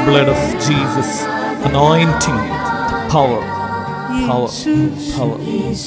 blood of Jesus, anointing, power, power, power.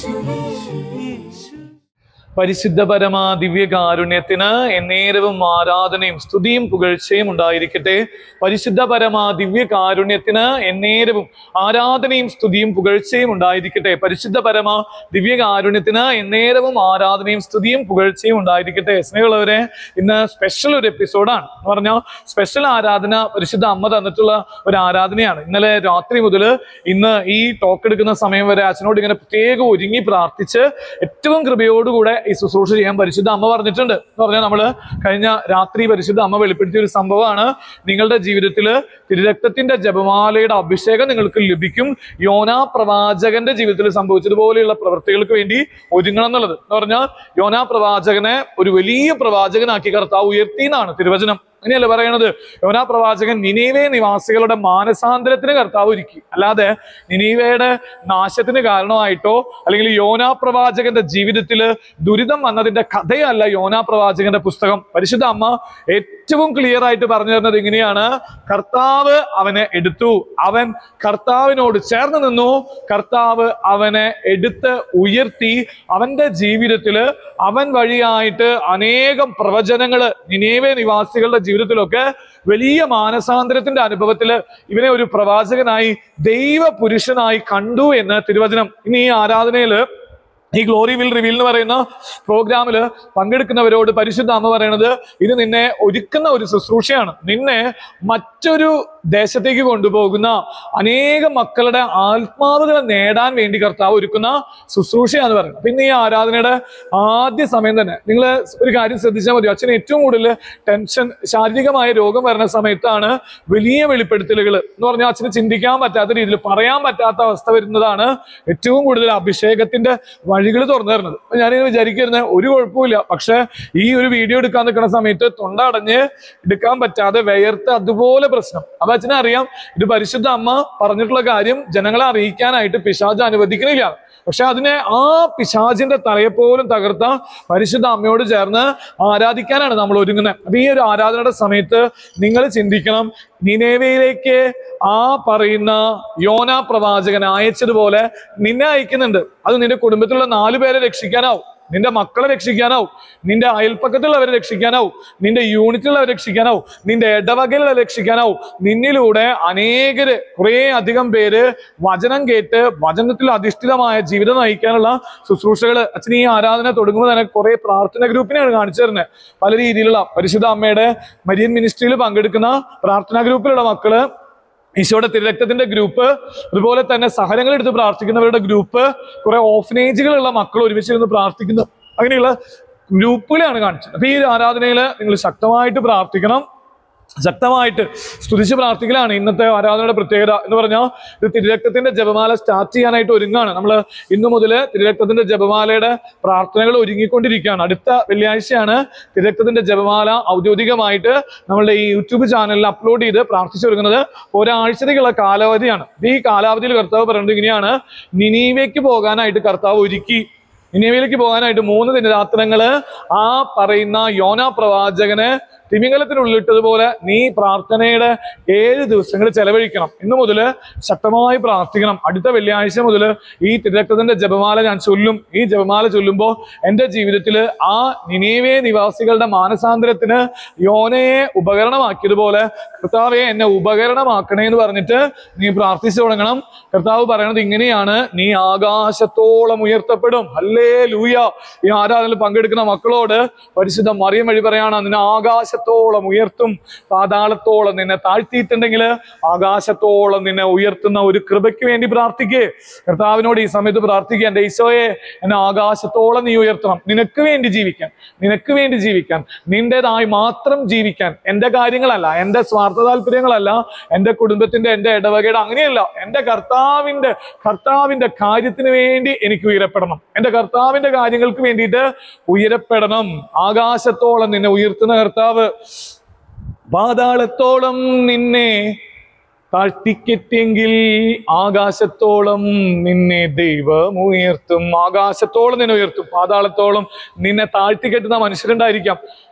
പരിശുദ്ധ പരമാ ദിവ്യകാരുണ്യത്തിന് എന്നേരവും ആരാധനയും സ്തുതിയും പുകഴ്ചയും ഉണ്ടായിരിക്കട്ടെ പരിശുദ്ധ പരമാ ദിവ്യകാരുണ്യത്തിന് എന്നേരവും ആരാധനയും സ്തുതിയും പുകഴ്ചയും ഉണ്ടായിരിക്കട്ടെ പരിശുദ്ധ പരമാ ദിവ്യകാരുണ്യത്തിന് എന്നേരവും ആരാധനയും സ്തുതിയും പുകഴ്ചയും ഉണ്ടായിരിക്കട്ടെ സ്നേഹമുള്ളവരെ ഇന്ന് സ്പെഷ്യൽ ഒരു എപ്പിസോഡാണ് എന്ന് പറഞ്ഞാൽ സ്പെഷ്യൽ ആരാധന പരിശുദ്ധ അമ്മ തന്നിട്ടുള്ള ഒരു ആരാധനയാണ് ഇന്നലെ രാത്രി മുതൽ ഇന്ന് ഈ ടോക്ക് എടുക്കുന്ന സമയം വരെ അച്ഛനോട് ഇങ്ങനെ പ്രത്യേകം ഒരുങ്ങി പ്രാർത്ഥിച്ച് ഏറ്റവും കൃപയോടുകൂടെ ഈ ശുശ്രൂഷ ചെയ്യാൻ പരിശുദ്ധ അമ്മ പറഞ്ഞിട്ടുണ്ട് എന്ന് പറഞ്ഞാൽ നമ്മൾ കഴിഞ്ഞ രാത്രി പരിശുദ്ധ അമ്മ വെളിപ്പെടുത്തിയ ഒരു സംഭവമാണ് നിങ്ങളുടെ ജീവിതത്തിൽ തിരുരക്തത്തിന്റെ ജപമാലയുടെ അഭിഷേകം നിങ്ങൾക്ക് ലഭിക്കും യോനാ പ്രവാചകന്റെ ജീവിതത്തിൽ സംഭവിച്ചതുപോലെയുള്ള പ്രവൃത്തികൾക്ക് വേണ്ടി ഒരുങ്ങണം എന്നുള്ളത് എന്ന് പറഞ്ഞാൽ യോനാ പ്രവാചകനെ ഒരു വലിയ പ്രവാചകനാക്കി കർത്താവ് ഉയർത്തി എന്നാണ് തിരുവചനം അങ്ങനെയല്ല പറയണത് യോനാ പ്രവാചകൻ നിനീവേ നിവാസികളുടെ മാനസാന്തരത്തിന് കർത്താവ് ഒരുക്കി അല്ലാതെ നിനീവയുടെ നാശത്തിന് കാരണമായിട്ടോ അല്ലെങ്കിൽ യോനാ പ്രവാചകന്റെ ജീവിതത്തിൽ ദുരിതം വന്നതിന്റെ കഥയല്ല യോനാ പ്രവാചകന്റെ പുസ്തകം പരിശുദ്ധ അമ്മ ഏറ്റവും ക്ലിയർ ആയിട്ട് പറഞ്ഞു തരുന്നത് ഇങ്ങനെയാണ് കർത്താവ് അവനെ എടുത്തു അവൻ കർത്താവിനോട് ചേർന്ന് നിന്നു കർത്താവ് അവനെ എടുത്ത് ഉയർത്തി അവന്റെ ജീവിതത്തില് അവൻ വഴിയായിട്ട് അനേകം പ്രവചനങ്ങള് നിനേവെ നിവാസികളുടെ ജീവിതത്തിലൊക്കെ വലിയ മാനസാന്തരത്തിന്റെ അനുഭവത്തില് ഇവനെ ഒരു പ്രവാചകനായി ദൈവ പുരുഷനായി കണ്ടു എന്ന് തിരുവചനം ഇനി ഈ ആരാധനയില് ഈ ഗ്ലോറി വിൽ റിവീൽ എന്ന് പറയുന്ന പ്രോഗ്രാമിൽ പങ്കെടുക്കുന്നവരോട് പരിശുദ്ധ അമ്മ പറയണത് ഇത് നിന്നെ ഒരുക്കുന്ന ഒരു ശുശ്രൂഷയാണ് നിന്നെ മറ്റൊരു ദേശത്തേക്ക് കൊണ്ടുപോകുന്ന അനേകം മക്കളുടെ ആത്മാവുകളെ നേടാൻ വേണ്ടി കർത്താവ് ഒരുക്കുന്ന ശുശ്രൂഷയാന്ന് പറയുന്നത് പിന്നെ ഈ ആരാധനയുടെ ആദ്യ സമയം തന്നെ നിങ്ങൾ ഒരു കാര്യം ശ്രദ്ധിച്ചാൽ മതി അച്ഛന് ഏറ്റവും കൂടുതൽ ടെൻഷൻ ശാരീരികമായ രോഗം വരുന്ന സമയത്താണ് വലിയ വെളിപ്പെടുത്തലുകൾ എന്ന് പറഞ്ഞാൽ അച്ഛന് ചിന്തിക്കാൻ പറ്റാത്ത രീതിയിൽ പറയാൻ പറ്റാത്ത അവസ്ഥ വരുന്നതാണ് ഏറ്റവും കൂടുതൽ അഭിഷേകത്തിന്റെ വഴികൾ തുറന്നു തരുന്നത് അപ്പൊ ഞാനിങ്ങനെ വിചാരിക്കുന്നത് ഒരു കുഴപ്പമില്ല പക്ഷെ ഈ ഒരു വീഡിയോ എടുക്കാൻ നിൽക്കുന്ന സമയത്ത് തൊണ്ട അടഞ്ഞ് എടുക്കാൻ പറ്റാതെ വിയർത്ത് അതുപോലെ പ്രശ്നം അപ്പൊ അച്ഛനെ അറിയാം ഇത് പരിശുദ്ധ അമ്മ പറഞ്ഞിട്ടുള്ള കാര്യം ജനങ്ങളെ അറിയിക്കാനായിട്ട് പിശാജ് അനുവദിക്കണില്ല പക്ഷെ അതിനെ ആ പിശാചിന്റെ തലയെ പോലും തകർത്ത പരിശുദ്ധ അമ്മയോട് ചേർന്ന് ആരാധിക്കാനാണ് നമ്മൾ ഒരുങ്ങുന്നത് അപ്പൊ ഈ ഒരു ആരാധനയുടെ സമയത്ത് നിങ്ങൾ ചിന്തിക്കണം നിനേവയിലേക്ക് ആ പറയുന്ന യോന പ്രവാചകൻ അയച്ചതുപോലെ നിന്നെ അയക്കുന്നുണ്ട് അത് നിന്റെ കുടുംബത്തിലുള്ള നാലു പേരെ രക്ഷിക്കാനാവും നിന്റെ മക്കളെ രക്ഷിക്കാനാവും നിന്റെ അയൽപ്പക്കത്തുള്ളവരെ രക്ഷിക്കാനാവും നിന്റെ യൂണിറ്റിലുള്ളവരെ രക്ഷിക്കാനാവും നിന്റെ ഇടവകയിലുള്ളവരെ രക്ഷിക്കാനാവും നിന്നിലൂടെ അനേകര് കുറേ അധികം പേര് വചനം കേട്ട് വചനത്തിൽ അധിഷ്ഠിതമായ ജീവിതം നയിക്കാനുള്ള ശുശ്രൂഷകൾ അച്ഛൻ ഈ ആരാധന തുടങ്ങുമ്പോൾ തന്നെ കുറെ പ്രാർത്ഥന ഗ്രൂപ്പിനെയാണ് കാണിച്ചു തരുന്നത് പല രീതിയിലുള്ള പരിശുദ്ധ അമ്മയുടെ മരിയൻ മിനിസ്ട്രിയിൽ പങ്കെടുക്കുന്ന പ്രാർത്ഥനാ ഗ്രൂപ്പിലുള്ള മക്കള് ഈശോയുടെ തിരുരക്തത്തിന്റെ ഗ്രൂപ്പ് അതുപോലെ തന്നെ സഹനങ്ങൾ എടുത്ത് പ്രാർത്ഥിക്കുന്നവരുടെ ഗ്രൂപ്പ് കുറെ ഓഫനേജുകളുള്ള മക്കൾ ഒരുമിച്ചിരുന്ന് പ്രാർത്ഥിക്കുന്ന അങ്ങനെയുള്ള ഗ്രൂപ്പുകളെയാണ് കാണിച്ചത് അപ്പൊ ഈ ഒരു ആരാധനയിൽ നിങ്ങൾ ശക്തമായിട്ട് പ്രാർത്ഥിക്കണം ശക്തമായിട്ട് സ്തുതിച്ച് പ്രാർത്ഥിക്കലാണ് ഇന്നത്തെ ആരാധനയുടെ പ്രത്യേകത എന്ന് പറഞ്ഞാൽ ഇത് തിരുരക്തത്തിന്റെ ജപമാല സ്റ്റാർട്ട് ചെയ്യാനായിട്ട് ഒരുങ്ങാണ് നമ്മൾ ഇന്നു മുതൽ തിരുരക്തത്തിന്റെ ജപമാലയുടെ പ്രാർത്ഥനകൾ ഒരുങ്ങിക്കൊണ്ടിരിക്കുകയാണ് അടുത്ത വെള്ളിയാഴ്ചയാണ് തിരുരക്തത്തിന്റെ ജപമാല ഔദ്യോഗികമായിട്ട് നമ്മളുടെ ഈ യൂട്യൂബ് ചാനലിൽ അപ്ലോഡ് ചെയ്ത് പ്രാർത്ഥിച്ചു ഒരുങ്ങുന്നത് ഒരാഴ്ചത്തേക്കുള്ള കാലാവധിയാണ് ഈ കാലാവധിയിൽ കർത്താവ് പറയുന്നത് ഇങ്ങനെയാണ് നിനീവയ്ക്ക് പോകാനായിട്ട് കർത്താവ് ഒരുക്കി നിനീവയിലേക്ക് പോകാനായിട്ട് മൂന്ന് ദിനരാത്രങ്ങള് ആ പറയുന്ന യോന പ്രവാചകന് തിമിംഗലത്തിനുള്ളിട്ടതുപോലെ നീ പ്രാർത്ഥനയുടെ ഏഴ് ദിവസങ്ങൾ ചെലവഴിക്കണം ഇന്നു മുതൽ ശക്തമായി പ്രാർത്ഥിക്കണം അടുത്ത വെള്ളിയാഴ്ച മുതൽ ഈ തിരക്തത്തിന്റെ ജപമാല ഞാൻ ചൊല്ലും ഈ ജപമാല ചൊല്ലുമ്പോൾ എൻ്റെ ജീവിതത്തിൽ ആ നിനീവേ നിവാസികളുടെ മാനസാന്തരത്തിന് യോനയെ ഉപകരണമാക്കിയതുപോലെ കർത്താവെ എന്നെ ഉപകരണമാക്കണേ എന്ന് പറഞ്ഞിട്ട് നീ പ്രാർത്ഥിച്ചു തുടങ്ങണം കർത്താവ് പറയണത് ഇങ്ങനെയാണ് നീ ആകാശത്തോളം ഉയർത്തപ്പെടും അല്ലേ ലൂയ ഈ ആരാധനയിൽ പങ്കെടുക്കുന്ന മക്കളോട് പരിശുദ്ധ മറിയം വഴി പറയാണ് നിന്നെ ആകാശത്തോളം ഉയർത്തും പാതാളത്തോളം നിന്നെ താഴ്ത്തിയിട്ടുണ്ടെങ്കിൽ ആകാശത്തോളം നിന്നെ ഉയർത്തുന്ന ഒരു കൃപയ്ക്ക് വേണ്ടി പ്രാർത്ഥിക്കേ കർത്താവിനോട് ഈ സമയത്ത് പ്രാർത്ഥിക്കുക എൻ്റെ ഈശോയെ എന്നെ ആകാശത്തോളം നീ ഉയർത്തണം നിനക്ക് വേണ്ടി ജീവിക്കാൻ നിനക്ക് വേണ്ടി ജീവിക്കാൻ നിന്റേതായി മാത്രം ജീവിക്കാൻ എൻ്റെ കാര്യങ്ങളല്ല എൻ്റെ സ്വാർത്ഥ താല്പര്യങ്ങളല്ല എൻ്റെ കുടുംബത്തിന്റെ എൻ്റെ ഇടവകയുടെ അങ്ങനെയല്ല എൻ്റെ കർത്താവിന്റെ കർത്താവിന്റെ കാര്യത്തിന് വേണ്ടി എനിക്ക് ഉയരപ്പെടണം എൻ്റെ കർത്താവിന്റെ കാര്യങ്ങൾക്ക് വേണ്ടിയിട്ട് ഉയരപ്പെടണം ആകാശത്തോളം നിന്നെ ഉയർത്തുന്ന കർത്താവ് പാതാളത്തോളം നിന്നെ താഴ്ത്തിക്കെത്തിയെങ്കിൽ ആകാശത്തോളം നിന്നെ ദൈവം ഉയർത്തും ആകാശത്തോളം നിന്നെ ഉയർത്തും പാതാളത്തോളം നിന്നെ താഴ്ത്തിക്കെട്ടുന്ന മനുഷ്യരുണ്ടായിരിക്കാം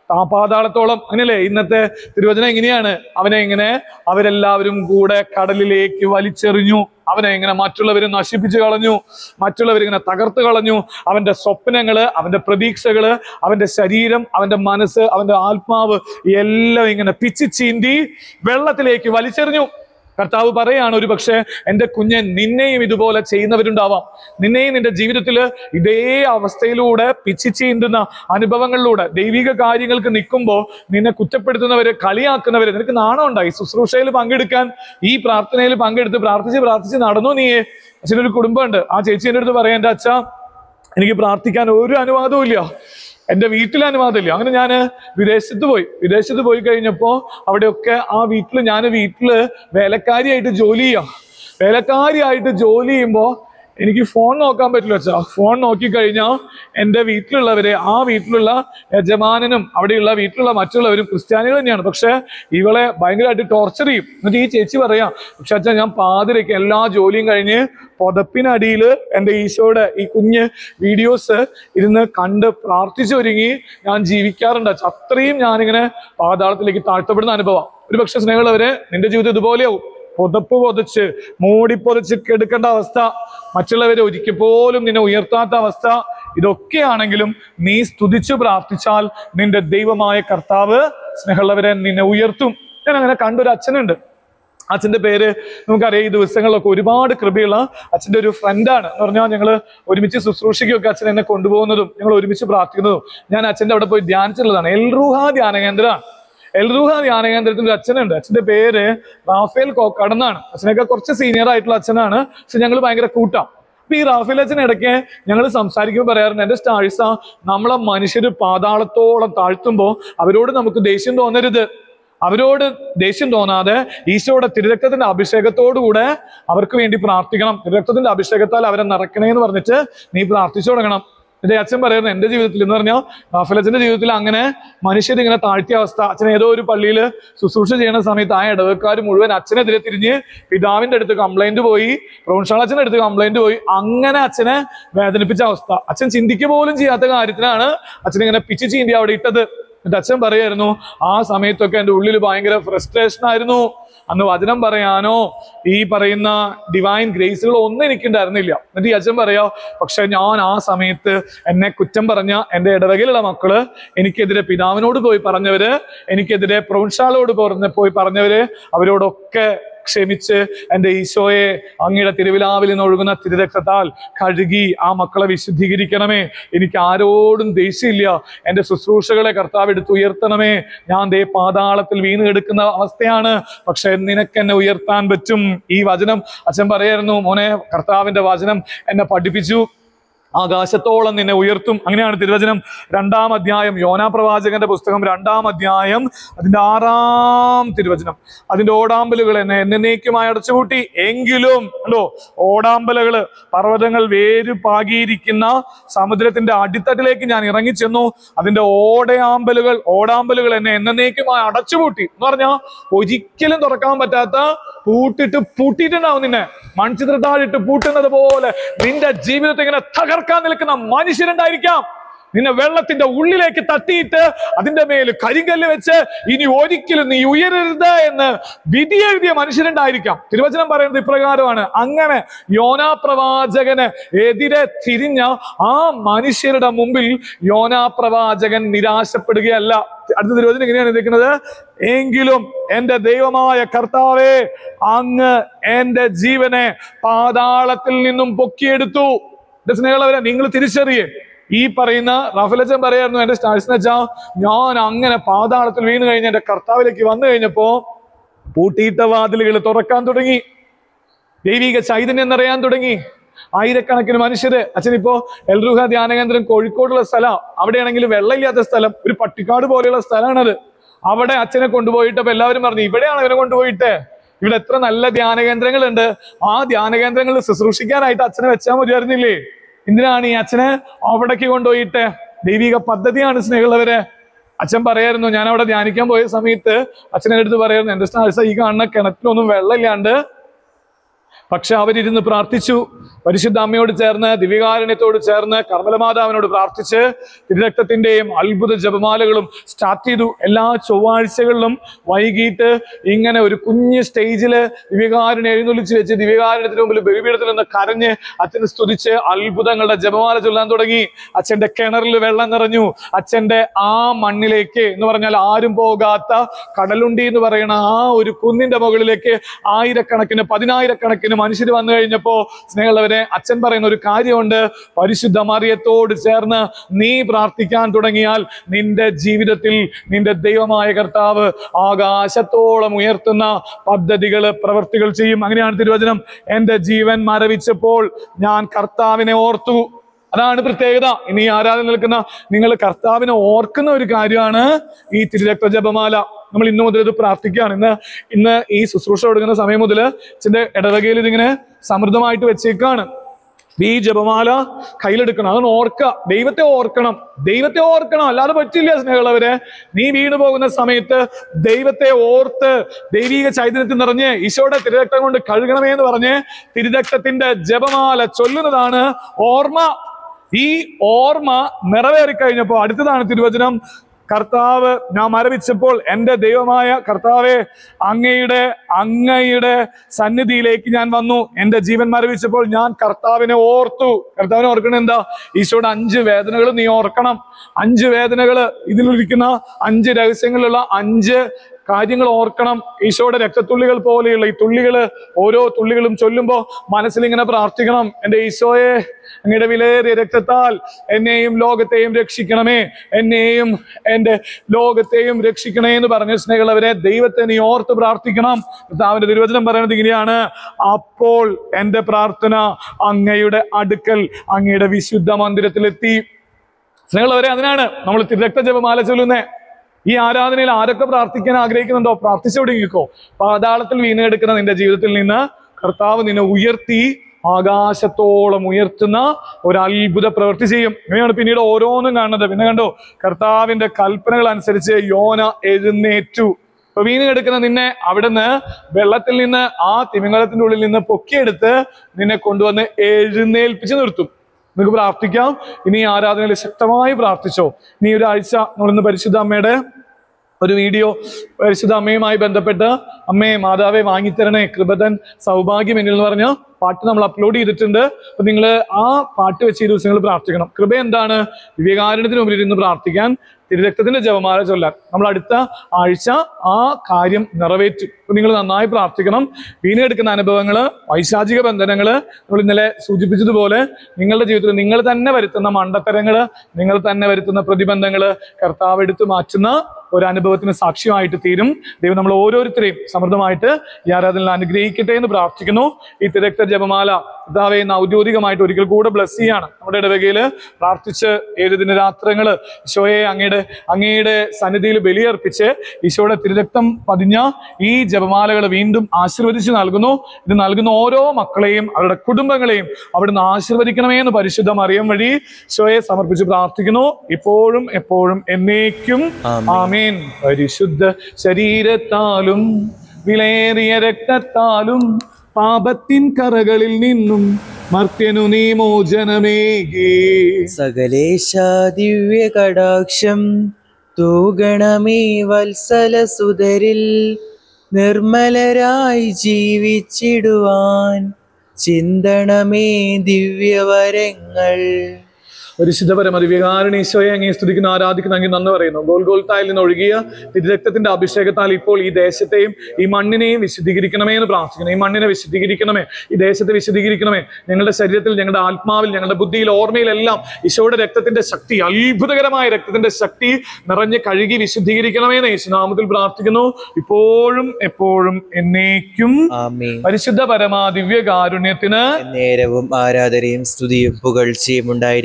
താപാതാളത്തോളം അങ്ങനെയല്ലേ ഇന്നത്തെ തിരുവചനം എങ്ങനെയാണ് അവനെ ഇങ്ങനെ അവരെല്ലാവരും കൂടെ കടലിലേക്ക് വലിച്ചെറിഞ്ഞു അവനെ ഇങ്ങനെ മറ്റുള്ളവരെ നശിപ്പിച്ചു കളഞ്ഞു മറ്റുള്ളവരിങ്ങനെ തകർത്ത് കളഞ്ഞു അവന്റെ സ്വപ്നങ്ങള് അവന്റെ പ്രതീക്ഷകള് അവന്റെ ശരീരം അവന്റെ മനസ്സ് അവന്റെ ആത്മാവ് എല്ലാം ഇങ്ങനെ പിച്ചി ചീന്തി വെള്ളത്തിലേക്ക് വലിച്ചെറിഞ്ഞു കർത്താവ് പറയാണ് ഒരു പക്ഷേ എൻ്റെ കുഞ്ഞൻ നിന്നെയും ഇതുപോലെ ചെയ്യുന്നവരുണ്ടാവാം നിന്നെയും നിന്റെ ജീവിതത്തിൽ ഇതേ അവസ്ഥയിലൂടെ പിച്ചി ചീന്തുന്ന അനുഭവങ്ങളിലൂടെ ദൈവിക കാര്യങ്ങൾക്ക് നിൽക്കുമ്പോൾ നിന്നെ കുറ്റപ്പെടുത്തുന്നവര് കളിയാക്കുന്നവര് നിനക്ക് നാണം ഉണ്ടായി ശുശ്രൂഷയിൽ പങ്കെടുക്കാൻ ഈ പ്രാർത്ഥനയിൽ പങ്കെടുത്ത് പ്രാർത്ഥിച്ച് പ്രാർത്ഥിച്ച് നടന്നു നീയെ അച്ഛനൊരു കുടുംബമുണ്ട് ആ ചേച്ചി എൻ്റെ അടുത്ത് പറയാം എൻ്റെ അച്ഛ എനിക്ക് പ്രാർത്ഥിക്കാൻ ഒരു അനുവാദവും ഇല്ല എൻ്റെ വീട്ടിൽ അനുവാദമില്ല അങ്ങനെ ഞാൻ വിദേശത്ത് പോയി വിദേശത്ത് പോയി കഴിഞ്ഞപ്പോൾ അവിടെയൊക്കെ ആ വീട്ടിൽ ഞാൻ വീട്ടിൽ വേലക്കാരിയായിട്ട് ജോലി ചെയ്യാം വേലക്കാരിയായിട്ട് ജോലി ചെയ്യുമ്പോൾ എനിക്ക് ഫോൺ നോക്കാൻ പറ്റില്ല വെച്ചാ ഫോൺ നോക്കിക്കഴിഞ്ഞാൽ എൻ്റെ വീട്ടിലുള്ളവരെ ആ വീട്ടിലുള്ള യജമാനനും അവിടെയുള്ള വീട്ടിലുള്ള മറ്റുള്ളവരും ക്രിസ്ത്യാനികൾ തന്നെയാണ് പക്ഷെ ഇവളെ ഭയങ്കരമായിട്ട് ടോർച്ചർ ചെയ്യും എന്നിട്ട് ഈ ചേച്ചി പറയാം പക്ഷെ അച്ഛാ ഞാൻ പാതിരയ്ക്ക് എല്ലാ ജോലിയും കഴിഞ്ഞ് പുതപ്പിനടിയിൽ എൻ്റെ ഈശോയുടെ ഈ കുഞ്ഞ് വീഡിയോസ് ഇരുന്ന് കണ്ട് പ്രാർത്ഥിച്ചൊരുങ്ങി ഞാൻ ജീവിക്കാറുണ്ട് അച്ഛാ അത്രയും ഞാനിങ്ങനെ പാതാളത്തിലേക്ക് താഴ്ത്തപ്പെടുന്ന അനുഭവം ഒരു പക്ഷെ സ്നേഹമുള്ളവരെ നിന്റെ ജീവിതം ഇതുപോലെയാവും പുതപ്പ് പൊതച്ച് മൂടി പൊതച്ച് കെടുക്കേണ്ട അവസ്ഥ മറ്റുള്ളവരെ ഒരിക്കൽ പോലും നിന്നെ ഉയർത്താത്ത അവസ്ഥ ഇതൊക്കെയാണെങ്കിലും നീ സ്തുതിച്ചു പ്രാർത്ഥിച്ചാൽ നിന്റെ ദൈവമായ കർത്താവ് സ്നേഹമുള്ളവരെ നിന്നെ ഉയർത്തും ഞാൻ അങ്ങനെ കണ്ടൊരു അച്ഛനുണ്ട് അച്ഛന്റെ പേര് നമുക്കറിയാം ഈ ദിവസങ്ങളിലൊക്കെ ഒരുപാട് കൃപയുള്ള അച്ഛന്റെ ഒരു ഫ്രണ്ടാണ് എന്ന് പറഞ്ഞാൽ ഞങ്ങൾ ഒരുമിച്ച് ശുശ്രൂഷയ്ക്കൊക്കെ അച്ഛൻ എന്നെ കൊണ്ടുപോകുന്നതും ഞങ്ങൾ ഒരുമിച്ച് പ്രാർത്ഥിക്കുന്നതും ഞാൻ അച്ഛന്റെ അവിടെ പോയി ധ്യാനിച്ചിട്ടുള്ളതാണ് എൽറൂഹ ധ്യാന കേന്ദ്രമാണ് എൽറൂഹ ധ്യാന കേന്ദ്രത്തിൽ ഒരു അച്ഛനുണ്ട് അച്ഛന്റെ പേര് റാഫേൽ കോക്കാട് എന്നാണ് അച്ഛനൊക്കെ കുറച്ച് സീനിയർ ആയിട്ടുള്ള അച്ഛനാണ് പക്ഷെ ഞങ്ങൾ ഭയങ്കര കൂട്ടാം അപ്പൊ ഈ റാഫേൽ അച്ഛൻ ഇടയ്ക്ക് ഞങ്ങൾ സംസാരിക്കുമ്പോൾ പറയാറുണ്ട് എന്റെ സ്റ്റാഴ്സ നമ്മളെ മനുഷ്യർ പാതാളത്തോളം താഴ്ത്തുമ്പോൾ അവരോട് നമുക്ക് ദേഷ്യം തോന്നരുത് അവരോട് ദേഷ്യം തോന്നാതെ ഈശോയുടെ തിരുരക്തത്തിന്റെ അഭിഷേകത്തോടുകൂടെ അവർക്ക് വേണ്ടി പ്രാർത്ഥിക്കണം തിരുരക്തത്തിന്റെ അഭിഷേകത്താൽ അവരെ നിറയ്ക്കണേ എന്ന് പറഞ്ഞിട്ട് നീ പ്രാർത്ഥിച്ചു തുടങ്ങണം എന്റെ അച്ഛൻ പറയുന്നത് എന്റെ ജീവിതത്തിൽ എന്ന് പറഞ്ഞാൽ റാഫലച്ചന്റെ ജീവിതത്തിൽ അങ്ങനെ മനുഷ്യർ ഇങ്ങനെ താഴ്ത്തിയ അവസ്ഥ അച്ഛൻ ഏതോ ഒരു പള്ളിയിൽ ശുശ്രൂഷ ചെയ്യുന്ന സമയത്ത് ആ ഇടവക്കാർ മുഴുവൻ അച്ഛനെതിരെ തിരിഞ്ഞ് പിതാവിന്റെ അടുത്ത് കംപ്ലൈന്റ് പോയി പ്രൊഫഷണൽ അടുത്ത് കംപ്ലൈന്റ് പോയി അങ്ങനെ അച്ഛനെ വേദനിപ്പിച്ച അവസ്ഥ അച്ഛൻ ചിന്തിക്കുക പോലും ചെയ്യാത്ത കാര്യത്തിനാണ് അച്ഛൻ ഇങ്ങനെ പിച്ചു ചീന്തി അവിടെ ഇട്ടത് എന്നിട്ട് അച്ഛൻ പറയായിരുന്നു ആ സമയത്തൊക്കെ എൻ്റെ ഉള്ളിൽ ഭയങ്കര ഫ്രസ്ട്രേഷൻ ആയിരുന്നു അന്ന് വചനം പറയാനോ ഈ പറയുന്ന ഡിവൈൻ ഗ്രേസുകളോ ഒന്നും എനിക്കുണ്ടായിരുന്നില്ല എന്നിട്ട് ഈ അച്ഛൻ പറയാ പക്ഷെ ഞാൻ ആ സമയത്ത് എന്നെ കുറ്റം പറഞ്ഞ എൻ്റെ ഇടവകയിലുള്ള മക്കള് എനിക്കെതിരെ പിതാവിനോട് പോയി പറഞ്ഞവര് എനിക്കെതിരെ പ്രൊവിൻഷാളോട് പറഞ്ഞ പോയി പറഞ്ഞവര് അവരോടൊക്കെ ക്ഷമിച്ച് എൻ്റെ ഈശോയെ അങ്ങയുടെ തിരുവിലാവിൽ നിന്ന് ഒഴുകുന്ന തിരുരക്തത്താൽ കഴുകി ആ മക്കളെ വിശുദ്ധീകരിക്കണമേ എനിക്ക് ആരോടും ദേഷ്യമില്ല എൻ്റെ ശുശ്രൂഷകളെ കർത്താവ് എടുത്ത് ഉയർത്തണമേ ഞാൻ ദേ പാതാളത്തിൽ വീണ് കിടക്കുന്ന അവസ്ഥയാണ് പക്ഷെ നിനക്ക് എന്നെ ഉയർത്താൻ പറ്റും ഈ വചനം അച്ഛൻ പറയായിരുന്നു മോനെ കർത്താവിന്റെ വചനം എന്നെ പഠിപ്പിച്ചു ആകാശത്തോളം നിന്നെ ഉയർത്തും അങ്ങനെയാണ് തിരുവചനം രണ്ടാം അധ്യായം യോനാ പ്രവാചകന്റെ പുസ്തകം രണ്ടാം അധ്യായം അതിന്റെ ആറാം തിരുവചനം അതിന്റെ ഓടാമ്പലുകൾ എന്നെ എന്നേക്കുമായി അടച്ചുപൂട്ടി എങ്കിലും അല്ലോ ഓടാമ്പലുകള് പർവ്വതങ്ങൾ വേര് പാകിയിരിക്കുന്ന സമുദ്രത്തിന്റെ അടിത്തട്ടിലേക്ക് ഞാൻ ഇറങ്ങിച്ചെന്നു അതിന്റെ ഓടയാമ്പലുകൾ ഓടാമ്പലുകൾ എന്നെ എന്നേക്കുമായി അടച്ചുപൂട്ടി എന്ന് പറഞ്ഞാൽ ഒരിക്കലും തുറക്കാൻ പറ്റാത്ത പൂട്ടിട്ട് പൂട്ടിയിട്ടുണ്ടാവും നിന്നെ മൺചിത്രത്താഴിട്ട് പൂട്ടുന്നത് പോലെ നിന്റെ ജീവിതത്തെ ഇങ്ങനെ തകർക്കാൻ നിൽക്കുന്ന മനുഷ്യരുണ്ടായിരിക്കാം നിന്നെ വെള്ളത്തിന്റെ ഉള്ളിലേക്ക് തട്ടിയിട്ട് അതിന്റെ മേൽ കരിങ്കല്ല് വെച്ച് ഇനി ഒരിക്കലും നീ ഉയരരുത് എന്ന് വിധി എഴുതിയ മനുഷ്യരുണ്ടായിരിക്കാം തിരുവചനം പറയുന്നത് ഇപ്രകാരമാണ് അങ്ങനെ യോനാ പ്രവാചകന് എതിരെ തിരിഞ്ഞ ആ മനുഷ്യരുടെ മുമ്പിൽ യോനാ പ്രവാചകൻ നിരാശപ്പെടുകയല്ല അടുത്ത തിരുവചനം എങ്ങനെയാണ് നിൽക്കുന്നത് എങ്കിലും എന്റെ ദൈവമായ കർത്താവേ അങ്ങ് എന്റെ ജീവനെ പാതാളത്തിൽ നിന്നും പൊക്കിയെടുത്തു എന്റെ സ്നേഹമുള്ളവരെ നിങ്ങൾ തിരിച്ചറിയേ ഈ പറയുന്ന റഫലച്ചൻ പറയായിരുന്നു എന്റെ സ്റ്റാഴ്സ് വെച്ചാ ഞാൻ അങ്ങനെ പാതാളത്തിൽ വീണ് കഴിഞ്ഞ് എന്റെ കർത്താവിലേക്ക് വന്നു കഴിഞ്ഞപ്പോ പൂട്ടിയിട്ട വാതിലുകൾ തുറക്കാൻ തുടങ്ങി ദൈവിക ചൈതന്യം നിറയാൻ തുടങ്ങി ആയിരക്കണക്കിന് മനുഷ്യര് അച്ഛൻ ഇപ്പോ എൽറുഹ ധ്യാന കേന്ദ്രം കോഴിക്കോടുള്ള സ്ഥലം അവിടെയാണെങ്കിൽ വെള്ളമില്ലാത്ത സ്ഥലം ഒരു പട്ടിക്കാട് പോലെയുള്ള സ്ഥലമാണത് അവിടെ അച്ഛനെ കൊണ്ടുപോയിട്ട് അപ്പൊ എല്ലാവരും പറഞ്ഞു ഇവിടെയാണ് ഇവനെ കൊണ്ടുപോയിട്ട് ഇവിടെ എത്ര നല്ല ധ്യാന കേന്ദ്രങ്ങളുണ്ട് ആ ധ്യാന കേന്ദ്രങ്ങളിൽ ശുശ്രൂഷിക്കാനായിട്ട് അച്ഛനെ വെച്ചാൽ മതിയായിരുന്നില്ലേ എന്തിനാണ് ഈ അച്ഛനെ അവിടേക്ക് കൊണ്ടുപോയിട്ട് ദൈവിക പദ്ധതിയാണ് സ്നേഹമുള്ളവരെ അച്ഛൻ പറയായിരുന്നു ഞാൻ അവിടെ ധ്യാനിക്കാൻ പോയ സമയത്ത് അച്ഛനെ അടുത്ത് പറയായിരുന്നു എന്റെ സ്റ്റാഴ്സ ഈ കാണുന്ന കിണറ്റിലൊന്നും വെള്ളമില്ലാണ്ട് പക്ഷെ അവരിരുന്ന് പ്രാർത്ഥിച്ചു പരിശുദ്ധ അമ്മയോട് ചേർന്ന് ദിവ്യകാരുണ്യത്തോട് ചേർന്ന് കർമ്മലമാതാവിനോട് പ്രാർത്ഥിച്ച് തിരുരക്തത്തിന്റെയും അത്ഭുത ജപമാലകളും സ്റ്റാർട്ട് ചെയ്തു എല്ലാ ചൊവ്വാഴ്ചകളിലും വൈകിട്ട് ഇങ്ങനെ ഒരു കുഞ്ഞ് സ്റ്റേജില് ദിവ്യകാരുണ്യം എഴുന്നള്ളിച്ച് വെച്ച് ദിവ്യകാരുണ്യത്തിന് മുമ്പിൽ ബലിപീഠത്തിൽ നിന്ന് കരഞ്ഞ് അച്ഛനെ സ്തുതിച്ച് അത്ഭുതങ്ങളുടെ ജപമാല ചൊല്ലാൻ തുടങ്ങി അച്ഛന്റെ കിണറിൽ വെള്ളം നിറഞ്ഞു അച്ഛന്റെ ആ മണ്ണിലേക്ക് എന്ന് പറഞ്ഞാൽ ആരും പോകാത്ത കടലുണ്ടി എന്ന് പറയുന്ന ആ ഒരു കുന്നിന്റെ മുകളിലേക്ക് ആയിരക്കണക്കിന് പതിനായിരക്കണക്കിന് മനുഷ്യർ വന്നു കഴിഞ്ഞപ്പോ സ്നേഹമുള്ളവരെ അച്ഛൻ പറയുന്ന ഒരു കാര്യമുണ്ട് പരിശുദ്ധ മറിയത്തോട് ചേർന്ന് നീ പ്രാർത്ഥിക്കാൻ തുടങ്ങിയാൽ നിന്റെ ജീവിതത്തിൽ നിന്റെ ദൈവമായ കർത്താവ് ആകാശത്തോളം ഉയർത്തുന്ന പദ്ധതികൾ പ്രവർത്തികൾ ചെയ്യും അങ്ങനെയാണ് തിരുവചനം എന്റെ ജീവൻ മരവിച്ചപ്പോൾ ഞാൻ കർത്താവിനെ ഓർത്തു അതാണ് പ്രത്യേകത ഇനി ഈ ആരാധന നിൽക്കുന്ന നിങ്ങൾ കർത്താവിനെ ഓർക്കുന്ന ഒരു കാര്യമാണ് ഈ തിരുരക്ത ജപമാല നമ്മൾ ഇന്നു മുതൽ ഇത് പ്രാർത്ഥിക്കുകയാണ് ഇന്ന് ഇന്ന് ഈ ശുശ്രൂഷ കൊടുക്കുന്ന സമയം മുതൽ അച്ഛന്റെ ഇടവകയിൽ ഇതിങ്ങനെ സമൃദ്ധമായിട്ട് വെച്ചേക്കാണ് ഈ ജപമാല കയ്യിലെടുക്കണം അതൊന്ന് ഓർക്കുക ദൈവത്തെ ഓർക്കണം ദൈവത്തെ ഓർക്കണം അല്ലാതെ പറ്റില്ല സ്നേഹമുള്ളവരെ നീ വീണു പോകുന്ന സമയത്ത് ദൈവത്തെ ഓർത്ത് ദൈവിക ചൈതന്യത്തിൽ നിറഞ്ഞ് ഈശോയുടെ തിരുരക്തം കൊണ്ട് കഴുകണമേ എന്ന് പറഞ്ഞ് തിരുരക്തത്തിന്റെ ജപമാല ചൊല്ലുന്നതാണ് ഓർമ്മ ഈ ഓർമ്മ നിറവേറി കഴിഞ്ഞപ്പോൾ അടുത്തതാണ് തിരുവചനം കർത്താവ് ഞാൻ മരവിച്ചപ്പോൾ എൻ്റെ ദൈവമായ കർത്താവെ അങ്ങയുടെ അങ്ങയുടെ സന്നിധിയിലേക്ക് ഞാൻ വന്നു എൻ്റെ ജീവൻ മരവിച്ചപ്പോൾ ഞാൻ കർത്താവിനെ ഓർത്തു കർത്താവിനെ ഓർക്കണം എന്താ ഈശോയുടെ അഞ്ച് വേദനകൾ നീ ഓർക്കണം അഞ്ച് വേദനകൾ ഇതിലിരിക്കുന്ന അഞ്ച് രഹസ്യങ്ങളുള്ള അഞ്ച് കാര്യങ്ങൾ ഓർക്കണം ഈശോയുടെ രക്തത്തുള്ളികൾ പോലെയുള്ള ഈ തുള്ളികള് ഓരോ തുള്ളികളും ചൊല്ലുമ്പോ മനസ്സിൽ ഇങ്ങനെ പ്രാർത്ഥിക്കണം എൻ്റെ ഈശോയെ അങ്ങയുടെ വിലയേറിയ രക്തത്താൽ എന്നെയും ലോകത്തെയും രക്ഷിക്കണമേ എന്നെയും എൻ്റെ ലോകത്തെയും രക്ഷിക്കണേ എന്ന് പറഞ്ഞ സ്നേഹമുള്ളവരെ ദൈവത്തെ നീ ഓർത്ത് പ്രാർത്ഥിക്കണം കർത്താവിന്റെ തിരുവചനം പറയുന്നത് ഇങ്ങനെയാണ് അപ്പോൾ എൻ്റെ പ്രാർത്ഥന അങ്ങയുടെ അടുക്കൽ അങ്ങയുടെ വിശുദ്ധ മന്ദിരത്തിലെത്തി സ്നേഹമുള്ളവരെ അതിനാണ് നമ്മൾ രക്തജപമാല ചൊല്ലുന്നേ ഈ ആരാധനയിൽ ആരൊക്കെ പ്രാർത്ഥിക്കാൻ ആഗ്രഹിക്കുന്നുണ്ടോ പ്രാർത്ഥിച്ചു തുടങ്ങിക്കോ പാതാളത്തിൽ വീണെടുക്കുന്ന നിന്റെ ജീവിതത്തിൽ നിന്ന് കർത്താവ് നിന്നെ ഉയർത്തി ആകാശത്തോളം ഉയർത്തുന്ന ഒരു അത്ഭുത പ്രവൃത്തി ചെയ്യും ഇങ്ങനെയാണ് പിന്നീട് ഓരോന്നും കാണുന്നത് പിന്നെ കണ്ടോ കർത്താവിന്റെ കൽപ്പനകൾ അനുസരിച്ച് യോന എഴുന്നേറ്റു ഇപ്പൊ വീണ് കിടക്കുന്ന നിന്നെ അവിടുന്ന് വെള്ളത്തിൽ നിന്ന് ആ തിമിംഗലത്തിന്റെ ഉള്ളിൽ നിന്ന് പൊക്കിയെടുത്ത് നിന്നെ കൊണ്ടുവന്ന് എഴുന്നേൽപ്പിച്ച് നിർത്തും നിങ്ങൾക്ക് പ്രാർത്ഥിക്കാം ഇനി ഈ ആരാധനയിൽ ശക്തമായി പ്രാർത്ഥിച്ചോ ഇനി ഒരാഴ്ച നമ്മളിന്ന് പരിശുദ്ധ അമ്മയുടെ ഒരു വീഡിയോ പരിശുദ്ധ അമ്മയുമായി ബന്ധപ്പെട്ട് അമ്മയെ മാതാവെ വാങ്ങിത്തരണേ കൃപതൻ സൗഭാഗ്യം എന്നിൽ എന്ന് പറഞ്ഞ പാട്ട് നമ്മൾ അപ്ലോഡ് ചെയ്തിട്ടുണ്ട് അപ്പൊ നിങ്ങൾ ആ പാട്ട് വെച്ച് ഈ ദിവസങ്ങൾ പ്രാർത്ഥിക്കണം കൃപ എന്താണ് വിവേകാരണത്തിന് മുമ്പിൽ ഇരുന്ന് പ്രാർത്ഥിക്കാൻ തിരുരക്തത്തിന്റെ ജപമാല ചൊല്ലാൻ നമ്മൾ അടുത്ത ആഴ്ച ആ കാര്യം നിറവേറ്റും അപ്പൊ നിങ്ങൾ നന്നായി പ്രാർത്ഥിക്കണം വീണെടുക്കുന്ന അനുഭവങ്ങള് വൈശാചിക ബന്ധനങ്ങള് നമ്മൾ ഇന്നലെ സൂചിപ്പിച്ചതുപോലെ നിങ്ങളുടെ ജീവിതത്തിൽ നിങ്ങൾ തന്നെ വരുത്തുന്ന മണ്ടത്തരങ്ങള് നിങ്ങൾ തന്നെ വരുത്തുന്ന പ്രതിബന്ധങ്ങള് കർത്താവ് എടുത്തു മാറ്റുന്ന ഒരു അനുഭവത്തിന് സാക്ഷ്യമായിട്ട് തീരും ദൈവം നമ്മൾ ഓരോരുത്തരെയും സമൃദ്ധമായിട്ട് ഈ ആരാധനയിൽ അനുഗ്രഹിക്കട്ടെ എന്ന് പ്രാർത്ഥിക്കുന്നു ഈ തിരക്ത ജപമാല കർത്താവെ ഇന്ന് ഔദ്യോഗികമായിട്ട് ഒരിക്കൽ കൂടെ ബ്ലസ് ചെയ്യാണ് നമ്മുടെ ഇടവകയില് പ്രാർത്ഥിച്ച് ഏഴ് ദിനരാത്രങ്ങള് ഈശോയെ അങ്ങയുടെ അങ്ങയുടെ സന്നിധിയിൽ ബലിയർപ്പിച്ച് ഈശോയുടെ തിരുരക്തം പതിഞ്ഞ ഈ ജപമാലകൾ വീണ്ടും ആശീർവദിച്ച് നൽകുന്നു ഇത് നൽകുന്ന ഓരോ മക്കളെയും അവരുടെ കുടുംബങ്ങളെയും അവിടുന്ന് ആശീർവദിക്കണമേ എന്ന് പരിശുദ്ധ മറിയം വഴി ഈശോയെ സമർപ്പിച്ച് പ്രാർത്ഥിക്കുന്നു ഇപ്പോഴും എപ്പോഴും എന്നേക്കും ആമേൻ. ആമേൻ പരിശുദ്ധ ശരീരത്താലും വിലയേറിയ രക്തത്താലും പാപത്തിൻ കറകളിൽ നിന്നും മർത്യനു നീ മോചനമേകി സകലേശ ദിവ്യ കടാക്ഷം തൂഗണമേ വത്സല സുതരിൽ നിർമ്മലരായി ജീവിച്ചിടുവാൻ ചിന്തണമേ ദിവ്യവരങ്ങൾ പരിശുദ്ധ പരമദിവ്യകാരണ ഈശോയെ അങ്ങേ സ്തുതിക്കുന്ന ആരാധിക്കുന്ന അങ്ങ് നന്ദി പറയുന്നു ഗോൽഗോൽത്തായിൽ നിന്ന് ഒഴുകിയ തിരുരക്തത്തിന്റെ അഭിഷേകത്താൽ ഇപ്പോൾ ഈ ദേശത്തെയും ഈ മണ്ണിനെയും വിശുദ്ധീകരിക്കണമേ എന്ന് പ്രാർത്ഥിക്കുന്നു ഈ മണ്ണിനെ വിശുദ്ധീകരിക്കണമേ ഈ ദേശത്തെ വിശുദ്ധീകരിക്കണമേ ഞങ്ങളുടെ ശരീരത്തിൽ ഞങ്ങളുടെ ആത്മാവിൽ ഞങ്ങളുടെ ബുദ്ധിയിൽ ഓർമ്മയിലെല്ലാം ഈശോയുടെ രക്തത്തിന്റെ ശക്തി അത്ഭുതകരമായ രക്തത്തിന്റെ ശക്തി നിറഞ്ഞ് കഴുകി വിശുദ്ധീകരിക്കണമേ എന്ന് യേശുനാമത്തിൽ പ്രാർത്ഥിക്കുന്നു ഇപ്പോഴും എപ്പോഴും എന്നേക്കും ആമേ പരിശുദ്ധ പരമാ ദിവ്യ കാരുണ്യത്തിന് നേരവും ആരാധനയും സ്തുതിയും പുകഴ്ചയും ഉണ്ടായിരിക്കട്ടെ പരിശുദ്ധ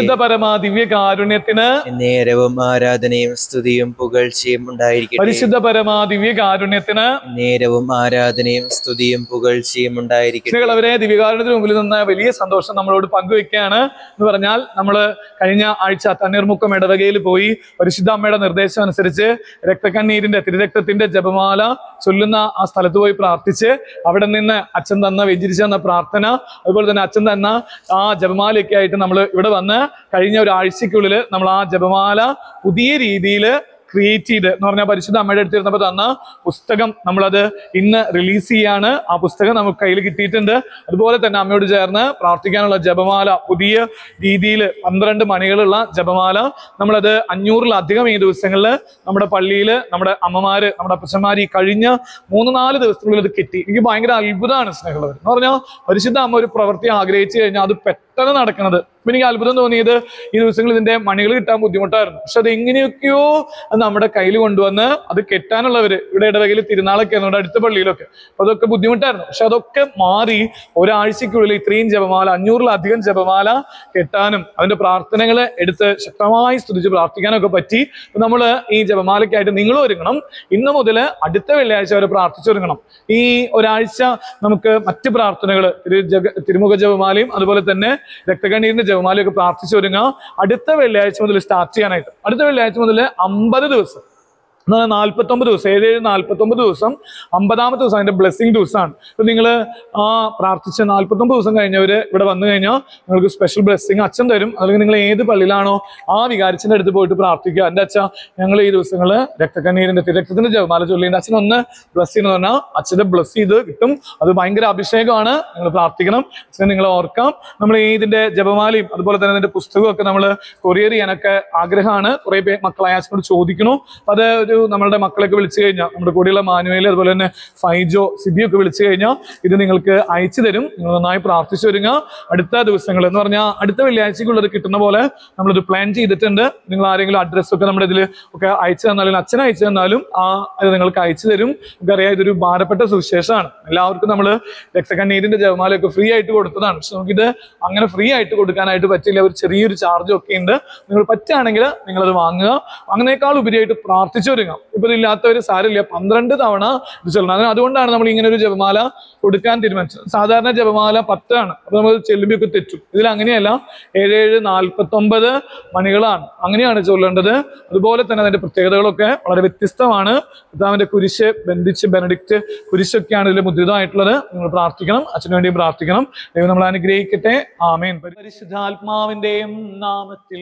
പരിശുദ്ധ പരമാ ദിവ്യ കാരുണ്യത്തിന് നേരവും ആരാധനയും സ്തുതിയും പുകഴ്ചയും ഉണ്ടായിരിക്കട്ടെ പരിശുദ്ധ പരമാ ദിവ്യ കാരുണ്യത്തിന് നേരവും ആരാധനയും സ്തുതിയും പുകഴ്ചയും ഉണ്ടായിരിക്കട്ടെ സ്നേഹികളവരെ ദിവ്യകാരുണ്യത്തിന് മുമ്പിൽ നിന്ന് വലിയ സന്തോഷം നമ്മളോട് പങ്കുവെക്കുകയാണ് എന്ന് പറഞ്ഞാൽ നമ്മൾ കഴിഞ്ഞ ആഴ്ച തണ്ണീർമുക്കം ഇടവകയിൽ പോയി പരിശുദ്ധ അമ്മയുടെ നിർദ്ദേശം അനുസരിച്ച് രക്തക്കണ്ണീരിന്റെ തിരുരക്തത്തിന്റെ ജപമാല ചൊല്ലുന്ന ആ സ്ഥലത്ത് പോയി പ്രാർത്ഥിച്ച് അവിടെ നിന്ന് അച്ഛൻ തന്ന വ്യഞ്ചരിച്ചു തന്ന പ്രാർത്ഥന അതുപോലെ തന്നെ അച്ഛൻ തന്ന ആ ജപമാലയൊക്കെ ആയിട്ട് നമ്മൾ ഇവിടെ വന്ന് കഴിഞ്ഞ ഒരാഴ്ചക്കുള്ളിൽ നമ്മൾ ആ ജപമാല പുതിയ രീതിയിൽ ക്രിയേറ്റ് ചെയ്ത് എന്ന് പറഞ്ഞാൽ പരിശുദ്ധ അമ്മയുടെ അടുത്തിരുന്നപ്പോൾ തന്ന പുസ്തകം നമ്മളത് ഇന്ന് റിലീസ് ചെയ്യാണ് ആ പുസ്തകം നമുക്ക് കയ്യിൽ കിട്ടിയിട്ടുണ്ട് അതുപോലെ തന്നെ അമ്മയോട് ചേർന്ന് പ്രാർത്ഥിക്കാനുള്ള ജപമാല പുതിയ രീതിയിൽ പന്ത്രണ്ട് മണികളുള്ള ജപമാല നമ്മളത് അഞ്ഞൂറിലധികം ഈ ദിവസങ്ങളിൽ നമ്മുടെ പള്ളിയിൽ നമ്മുടെ അമ്മമാര് നമ്മുടെ അപ്പച്ചന്മാര് ഈ കഴിഞ്ഞ മൂന്ന് നാല് ദിവസത്തിനുള്ളിൽ ഇത് കിട്ടി എനിക്ക് ഭയങ്കര അത്ഭുതമാണ് സ്നേഹമുള്ളവർ എന്ന് പറഞ്ഞാൽ പരിശുദ്ധ അമ്മ ഒരു പ്രവൃത്തി ആഗ്രഹിച്ചു കഴിഞ്ഞാൽ അത് പെട്ടെന്ന് നടക്കുന്നത് ഇപ്പൊ എനിക്ക് അത്ഭുതം തോന്നിയത് ഈ ദിവസങ്ങളിൽ ഇതിന്റെ മണികൾ കിട്ടാൻ ബുദ്ധിമുട്ടായിരുന്നു പക്ഷെ അത് എങ്ങനെയൊക്കെയോ അത് നമ്മുടെ കയ്യിൽ കൊണ്ടുവന്ന് അത് കെട്ടാനുള്ളവര് ഇവിടെ ഇടവകയിൽ തിരുനാളൊക്കെ ആയിരുന്നു ഇവിടെ അടുത്ത പള്ളിയിലൊക്കെ അപ്പൊ അതൊക്കെ ബുദ്ധിമുട്ടായിരുന്നു പക്ഷെ അതൊക്കെ മാറി ഒരാഴ്ചക്കുള്ളിൽ ഇത്രയും ജപമാല അഞ്ഞൂറിലധികം ജപമാല കെട്ടാനും അതിന്റെ പ്രാർത്ഥനകളെ എടുത്ത് ശക്തമായി സ്തുതിച്ച് പ്രാർത്ഥിക്കാനൊക്കെ പറ്റി അപ്പൊ നമ്മള് ഈ ജപമാലയ്ക്കായിട്ട് നിങ്ങളും ഒരുങ്ങണം ഇന്ന് മുതൽ അടുത്ത വെള്ളിയാഴ്ച വരെ പ്രാർത്ഥിച്ചൊരുങ്ങണം ഈ ഒരാഴ്ച നമുക്ക് മറ്റ് പ്രാർത്ഥനകൾ തിരു ജഗ തിരുമുഖ ജപമാലയും അതുപോലെ തന്നെ രക്തകണ്ണീരിന്റെ ജപമാലയും ഒക്കെ പ്രാർത്ഥിച്ചൊരുങ്ങാം അടുത്ത വെള്ളിയാഴ്ച മുതൽ സ്റ്റാർട്ട് ചെയ്യാനായിട്ട് അടുത്ത വെള്ളിയാഴ്ച മുതൽ അമ്പത് ദിവസം നാൽപ്പത്തി ഒമ്പത് ദിവസം ഏഴ് ഏഴ് നാൽപ്പത്തി ഒമ്പത് ദിവസം അമ്പതാമത്തെ ദിവസം അതിന്റെ ബ്ലെസ്സിങ് ദിവസമാണ് ഇപ്പൊ നിങ്ങൾ ആ പ്രാർത്ഥിച്ച നാൽപ്പത്തി ഒമ്പത് ദിവസം കഴിഞ്ഞവര് ഇവിടെ വന്നു കഴിഞ്ഞാൽ നിങ്ങൾക്ക് സ്പെഷ്യൽ ബ്ലെസ്സിങ് അച്ഛൻ തരും അല്ലെങ്കിൽ നിങ്ങൾ ഏത് പള്ളിയിലാണോ ആ വികാരിച്ചിന്റെ അടുത്ത് പോയിട്ട് പ്രാർത്ഥിക്കുക എൻ്റെ അച്ഛ ഞങ്ങൾ ഈ ദിവസങ്ങള് രക്തക്കണ്ണീരിന്റെ തിരക്തത്തിന്റെ ജപമാല ചൊല്ലിന്റെ അച്ഛൻ ഒന്ന് ബ്ലസ് ചെയ്യുന്ന പറഞ്ഞാൽ അച്ഛന്റെ ബ്ലസ് ചെയ്ത് കിട്ടും അത് ഭയങ്കര അഭിഷേകമാണ് നിങ്ങൾ പ്രാർത്ഥിക്കണം അച്ഛനെ നിങ്ങൾ ഓർക്കാം നമ്മൾ ഈ ഇതിന്റെ ജപമാലയും അതുപോലെ തന്നെ ഇതിന്റെ പുസ്തകവും ഒക്കെ നമ്മൾ കൊറിയർ ചെയ്യാനൊക്കെ ആഗ്രഹമാണ് കുറെ പേര് മക്കളായ അച്ഛനോട് ചോദിക്കണു അപ്പൊ അത് ഒരു നമ്മളുടെ മക്കളൊക്കെ വിളിച്ചു കഴിഞ്ഞാൽ നമ്മുടെ കൂടെയുള്ള മാനുവേൽ അതുപോലെ തന്നെ ഫൈജോ സിബി ഒക്കെ വിളിച്ചു കഴിഞ്ഞാൽ ഇത് നിങ്ങൾക്ക് അയച്ചു തരും നിങ്ങൾ നന്നായി പ്രാർത്ഥിച്ചു വരിക അടുത്ത ദിവസങ്ങൾ എന്ന് പറഞ്ഞാൽ അടുത്ത വെള്ളിയാഴ്ചക്കുള്ളത് കിട്ടുന്ന പോലെ നമ്മളത് പ്ലാൻ ചെയ്തിട്ടുണ്ട് നിങ്ങൾ ആരെങ്കിലും അഡ്രസ്സ് ഒക്കെ നമ്മുടെ ഇതിൽ ഒക്കെ അയച്ചു തന്നാലും അച്ഛൻ അയച്ചു തന്നാലും ആ ഇത് നിങ്ങൾക്ക് അയച്ചു തരും നമുക്കറിയാം ഇതൊരു ഭാരപ്പെട്ട സുവിശേഷമാണ് എല്ലാവർക്കും നമ്മൾ രക്തക്കണ്ണീരിന്റെ ജപമാലയൊക്കെ ഫ്രീ ആയിട്ട് കൊടുത്തതാണ് പക്ഷെ നമുക്കിത് അങ്ങനെ ഫ്രീ ആയിട്ട് കൊടുക്കാനായിട്ട് പറ്റില്ല ഒരു ചെറിയൊരു ചാർജ് ഒക്കെ ഉണ്ട് നിങ്ങൾ പറ്റുകയാണെങ്കിൽ നിങ്ങളത് വാങ്ങുക അങ്ങനേക്കാൾ ഉപരിയായിട്ട് പ്രാർത്ഥിച്ചു വരിക ഇപ്പൊ ഇതില്ലാത്തവർ സാരമില്ല പന്ത്രണ്ട് തവണ ഇത് ചൊല്ലണം അതിന് അതുകൊണ്ടാണ് നമ്മൾ ഇങ്ങനെ ഒരു ജപമാല കൊടുക്കാൻ തീരുമാനിച്ചത് സാധാരണ ജപമാല പത്താണ് അപ്പൊ നമ്മൾ ചെല്ലുമ്പോൾ ഒക്കെ തെറ്റും ഇതിൽ അങ്ങനെയല്ല ഏഴ് ഏഴ് നാൽപ്പത്തി ഒമ്പത് മണികളാണ് അങ്ങനെയാണ് ചൊല്ലേണ്ടത് അതുപോലെ തന്നെ അതിന്റെ പ്രത്യേകതകളൊക്കെ വളരെ വ്യത്യസ്തമാണ് പിതാവിന്റെ കുരിശ് ബന്ധിച്ച് ബെനഡിക്റ്റ് കുരിശൊക്കെയാണ് ഇതിൽ മുദ്രിതമായിട്ടുള്ളത് നിങ്ങൾ പ്രാർത്ഥിക്കണം അച്ഛന് വേണ്ടിയും പ്രാർത്ഥിക്കണം ദൈവം നമ്മൾ അനുഗ്രഹിക്കട്ടെ ആമേൻ പരിശുദ്ധാത്മാവിന്റെയും നാമത്തിൽ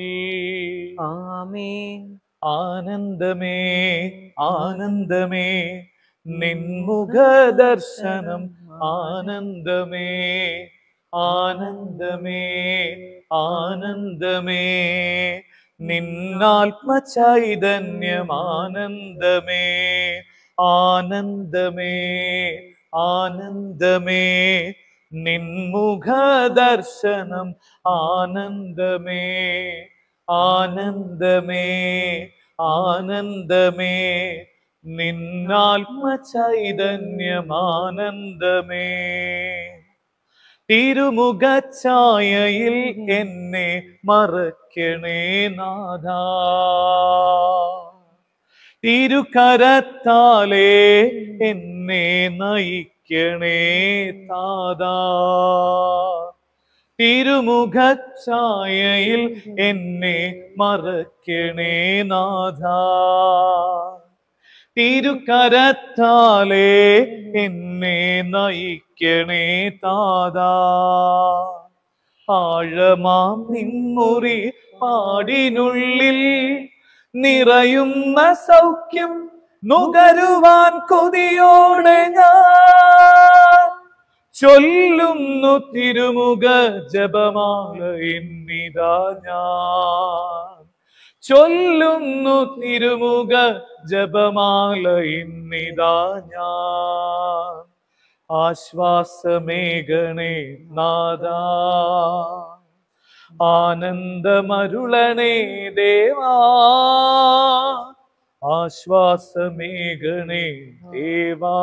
ആമേൻ ആനന്ദമേ ആനന്ദമേ നിൻമുഖ ദർശനം ആനന്ദമേ ആനന്ദമേ ആനന്ദമേ നിന്നാത്മചൈതന്യം ആനന്ദമേ ആനന്ദമേ ആനന്ദമേ നിൻമുഖ ദർശനം ആനന്ദമേ ആനന്ദമേ ആനന്ദമേ നിന്നാത്മചൈതന്യം ആനന്ദമേ തിരുമുഖഛായയിൽ എന്നെ മറക്കണേ നാഥ തിരുകരത്താലേ എന്നെ നയിക്കണേ താതാ തിരുമുഖഛായയിൽ എന്നെ മറക്കണേ നാഥ തിരുകരത്താലേ എന്നെ നയിക്കണേ താതാ ആഴമാം നിൻമുറി പാടിനുള്ളിൽ നിറയുന്ന സൗഖ്യം നുകരുവാൻ കൊതിയോടെ ഞാൻ ചൊല്ലുന്നു തിരുമുഖ ജപമാല എന്നിതാ ഞാൻ ചൊല്ലുന്നു തിരുമുഖ ജപമാല എന്നിതാ ഞാൻ ആശ്വാസമേഘണേ നാദാ ആനന്ദമരുളണേ ദേവാ ആശ്വാസമേഘണേ ദേവാ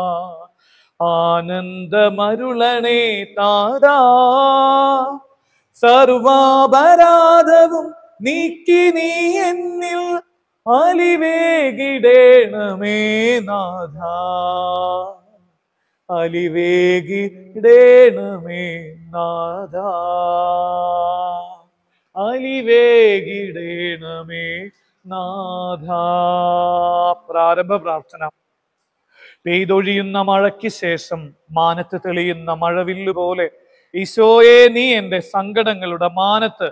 ആനന്ദമരുളണേ താരാ സർവാപരാധവും നീക്കി നീ എന്നിൽ അലിവേകിടേണമേ നാഥ അലിവേകിടേണമേ നാഥ അലിവേകിടേണമേ നാഥ പ്രാരംഭ പ്രാർത്ഥന പെയ്തൊഴിയുന്ന മഴയ്ക്ക് ശേഷം മാനത്ത് തെളിയുന്ന മഴവില്ല് പോലെ ഈശോയെ നീ എൻ്റെ സങ്കടങ്ങളുടെ മാനത്ത്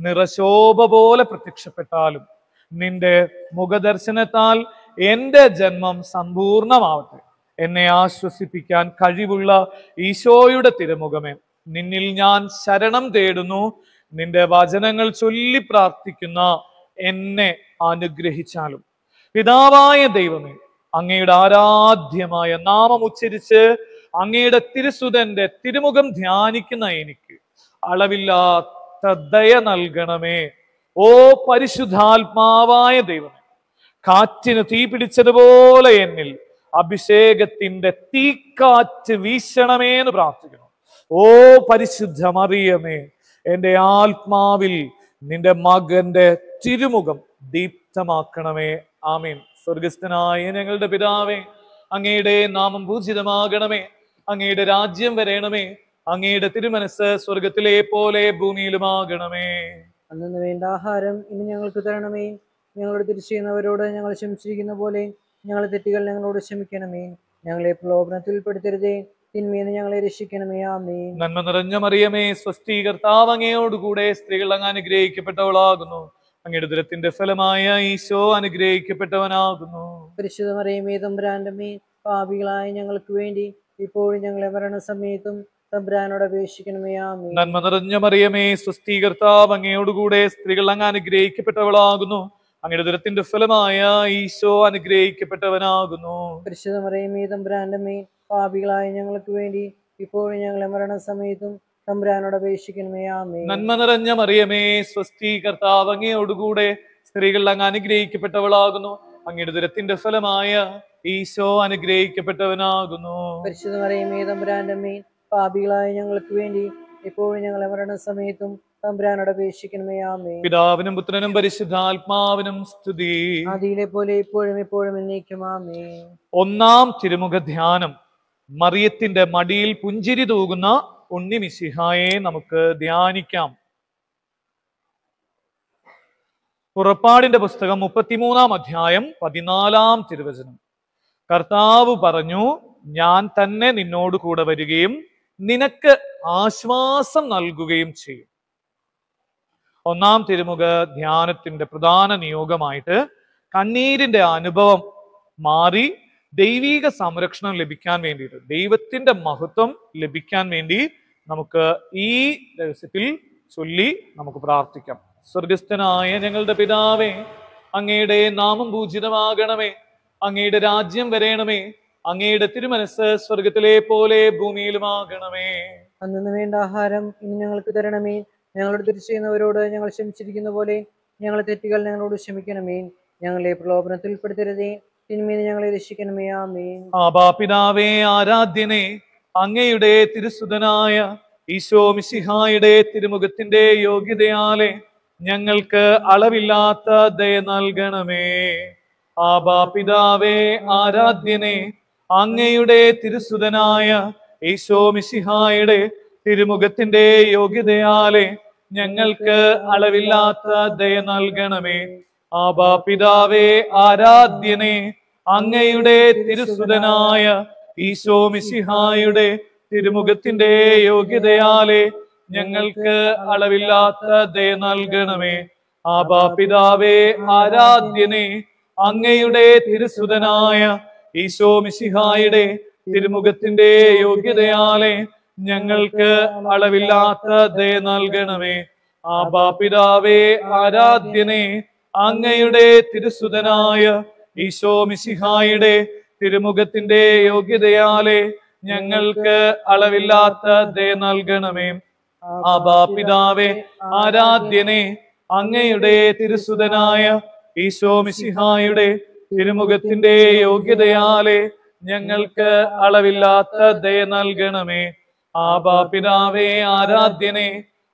നിറശോഭ പോലെ പ്രത്യക്ഷപ്പെട്ടാലും നിന്റെ മുഖദർശനത്താൽ എൻ്റെ ജന്മം സമ്പൂർണമാവട്ടെ എന്നെ ആശ്വസിപ്പിക്കാൻ കഴിവുള്ള ഈശോയുടെ തിരുമുഖമേ നിന്നിൽ ഞാൻ ശരണം തേടുന്നു നിന്റെ വചനങ്ങൾ ചൊല്ലി പ്രാർത്ഥിക്കുന്ന എന്നെ അനുഗ്രഹിച്ചാലും പിതാവായ ദൈവമേ അങ്ങയുടെ ആരാധ്യമായ നാമം ഉച്ചരിച്ച് അങ്ങയുടെ തിരുസുതന്റെ തിരുമുഖം ധ്യാനിക്കുന്ന എനിക്ക് അളവില്ലാത്ത ദയ നൽകണമേ ഓ പരിശുദ്ധാത്മാവായ ദൈവമേ കാറ്റിന് തീ പിടിച്ചതുപോലെ എന്നിൽ അഭിഷേകത്തിന്റെ തീക്കാറ്റ് വീശണമേ എന്ന് പ്രാർത്ഥിക്കുന്നു ഓ പരിശുദ്ധ മറിയമേ എന്റെ ആത്മാവിൽ നിന്റെ മകന്റെ തിരുമുഖം ദീപ്തമാക്കണമേ ആമീൻ സ്വർഗസ്ഥനായ ഞങ്ങളുടെ പിതാവേ അങ്ങയുടെ നാമം പൂജിതമാകണമേ അങ്ങയുടെ രാജ്യം വരേണമേ അങ്ങയുടെ തിരുമനസ് സ്വർഗത്തിലെ പോലെ ഭൂമിയിലുമാകണമേ അന്നു വേണ്ട ആഹാരം ഇനി ഞങ്ങൾക്ക് തരണമേ ഞങ്ങളോട് തിരിച്ചുന്നവരോട് ഞങ്ങൾ ക്ഷമിച്ചിരിക്കുന്ന പോലെ ഞങ്ങളെ തെറ്റുകൾ ഞങ്ങളോട് ക്ഷമിക്കണമേ ഞങ്ങളെ പ്രലോഭനത്തിൽ പെടുത്തരുതേ തിന്മേന്ന് ഞങ്ങളെ രക്ഷിക്കണമേ ആമേ നന്മ നിറഞ്ഞ മറിയമേ സ്വസ്തി കർത്താവ് അങ്ങയോടുകൂടെ സ്ത്രീകൾ അങ്ങ് അനുഗ്രഹിക്കപ്പെട്ടവളാകുന്നു അങ്ങയുടെ ദുരത്തിന്റെ ഫലമായ ഈശോ അനുഗ്രഹിക്കപ്പെട്ടവനാകുന്നു പരിശുദ്ധ മറിയമേ തമ്പുരാന്റെ മേ പാപികളായ ഞങ്ങൾക്ക് വേണ്ടി ഇപ്പോഴും ഞങ്ങളെ മരണസമയത്തും തമ്പുരാനോട് അപേക്ഷിക്കണമേ ആമേ നന്മ നിറഞ്ഞ മറിയമേ സ്വസ്തി കർത്താവ് അങ്ങയോടുകൂടെ സ്ത്രീകൾ അങ്ങ് അനുഗ്രഹിക്കപ്പെട്ടവളാകുന്നു അങ്ങയുടെ ദുരത്തിന്റെ ഫലമായ ഈശോ അനുഗ്രഹിക്കപ്പെട്ടവനാകുന്നു പരിശുദ്ധ മറിയമേ തമ്പുരാന്റെ മേ പാപികളായ ഞങ്ങൾക്ക് വേണ്ടി ഇപ്പോഴും ഞങ്ങളെ മരണസമയത്തും തമ്പുരാനോട് അപേക്ഷിക്കണമേ ആമേ നന്മ നിറഞ്ഞ മറിയമേ സ്വസ്തി കർത്താവ് അങ്ങയോടുകൂടെ സ്ത്രീകൾ അങ്ങ് അനുഗ്രഹിക്കപ്പെട്ടവളാകുന്നു അങ്ങയുടെ ദുരത്തിന്റെ ഫലമായ ഈശോ അനുഗ്രഹിക്കപ്പെട്ടവനാകുന്നു പരിശുദ്ധ മറിയമേ തമ്പുരാന്റെ മേ പാപികളായ ഞങ്ങൾക്ക് വേണ്ടി ഇപ്പോഴും ഞങ്ങളെ മരണസമയത്തും തമ്പുരാനോട് അപേക്ഷിക്കണമേ ആമേ പിതാവിനും പുത്രനും പരിശുദ്ധാത്മാവിനും സ്തുതി ആദിയിലെ പോലെ ഇപ്പോഴും എപ്പോഴും എന്നേക്കും ആമേ ഒന്നാം തിരുമുഖ ധ്യാനം മറിയത്തിന്റെ മടിയിൽ പുഞ്ചിരി തൂകുന്ന ഉണ്ണിമിശിഹായെ നമുക്ക് ധ്യാനിക്കാം പുറപ്പാടിന്റെ പുസ്തകം മുപ്പത്തിമൂന്നാം അധ്യായം പതിനാലാം തിരുവചനം കർത്താവ് പറഞ്ഞു ഞാൻ തന്നെ നിന്നോട് കൂടെ വരികയും നിനക്ക് ആശ്വാസം നൽകുകയും ചെയ്യും ഒന്നാം തിരുമുഖ ധ്യാനത്തിന്റെ പ്രധാന നിയോഗമായിട്ട് കണ്ണീരിന്റെ അനുഭവം മാറി ദൈവീക സംരക്ഷണം ലഭിക്കാൻ വേണ്ടിയിട്ട് ദൈവത്തിന്റെ മഹത്വം ലഭിക്കാൻ വേണ്ടി നമുക്ക് ഈ രഹസ്യത്തിൽ ചൊല്ലി നമുക്ക് പ്രാർത്ഥിക്കാം സ്വർഗസ്ഥനായ ഞങ്ങളുടെ പിതാവേ അങ്ങയുടെ നാമം പൂജിതമാകണമേ അങ്ങയുടെ രാജ്യം വരേണമേ അങ്ങയുടെ തിരുമനസ് സ്വർഗത്തിലെ പോലെ ഭൂമിയിലുമാകണമേ അന്നു വേണ്ട ആഹാരം ഇനി ഞങ്ങൾക്ക് തരണമേ ഞങ്ങളോട് തിരിച്ചു ചെയ്യുന്നവരോട് ഞങ്ങൾ ക്ഷമിച്ചിരിക്കുന്ന പോലെ ഞങ്ങളെ തെറ്റുകൾ ഞങ്ങളോട് ക്ഷമിക്കണമേ ഞങ്ങളെ പ്രലോഭനത്തിൽ പെടുത്തരുതേ തിന്മീന്ന് ഞങ്ങളെ രക്ഷിക്കണമേ ആമേ ആബാ പിതാവേ ആരാധ്യനെ അങ്ങയുടെ തിരുസുതനായ ഈശോ മിശിഹായുടെ തിരുമുഖത്തിന്റെ യോഗ്യതയാലെ ഞങ്ങൾക്ക് അളവില്ലാത്ത ദയ നൽകണമേ ആബാ പിതാവേ ആരാധ്യനെ അങ്ങയുടെ തിരുസുതനായ ഈശോ മിശിഹായുടെ തിരുമുഖത്തിന്റെ യോഗ്യതയാലെ ഞങ്ങൾക്ക് അളവില്ലാത്ത ദയ നൽകണമേ ആബാ പിതാവേ ആരാധ്യനെ അങ്ങയുടെ തിരുസുതനായ ഈശോ മിശിഹായുടെ തിരുമുഖത്തിന്റെ യോഗ്യതയാലെ ഞങ്ങൾക്ക് അളവില്ലാത്ത ദയ നൽകണമേ ആബാ പിതാവേ ആരാധ്യനെ അങ്ങയുടെ തിരുസുതനായ ഈശോ മിശിഹായുടെ തിരുമുഖത്തിന്റെ യോഗ്യതയാലെ ഞങ്ങൾക്ക് അളവില്ലാത്ത ദയ നൽകണമേ ആബാ പിതാവേ ആരാധ്യനെ അങ്ങയുടെ തിരുസുതനായ ഈശോ മിശിഹായുടെ തിരുമുഖത്തിന്റെ യോഗ്യതയാലെ ഞങ്ങൾക്ക് അളവില്ലാത്ത ദയ നൽകണമേ ആബാ പിതാവേ ആരാധ്യനെ അങ്ങയുടെ തിരുസുതനായ ഈശോ മിശിഹായുടെ തിരുമുഖത്തിന്റെ യോഗ്യതയാലെ ഞങ്ങൾക്ക് അളവില്ലാത്ത ദയ നൽകണമേ ആബാ പിതാവേ ആരാധ്യനെ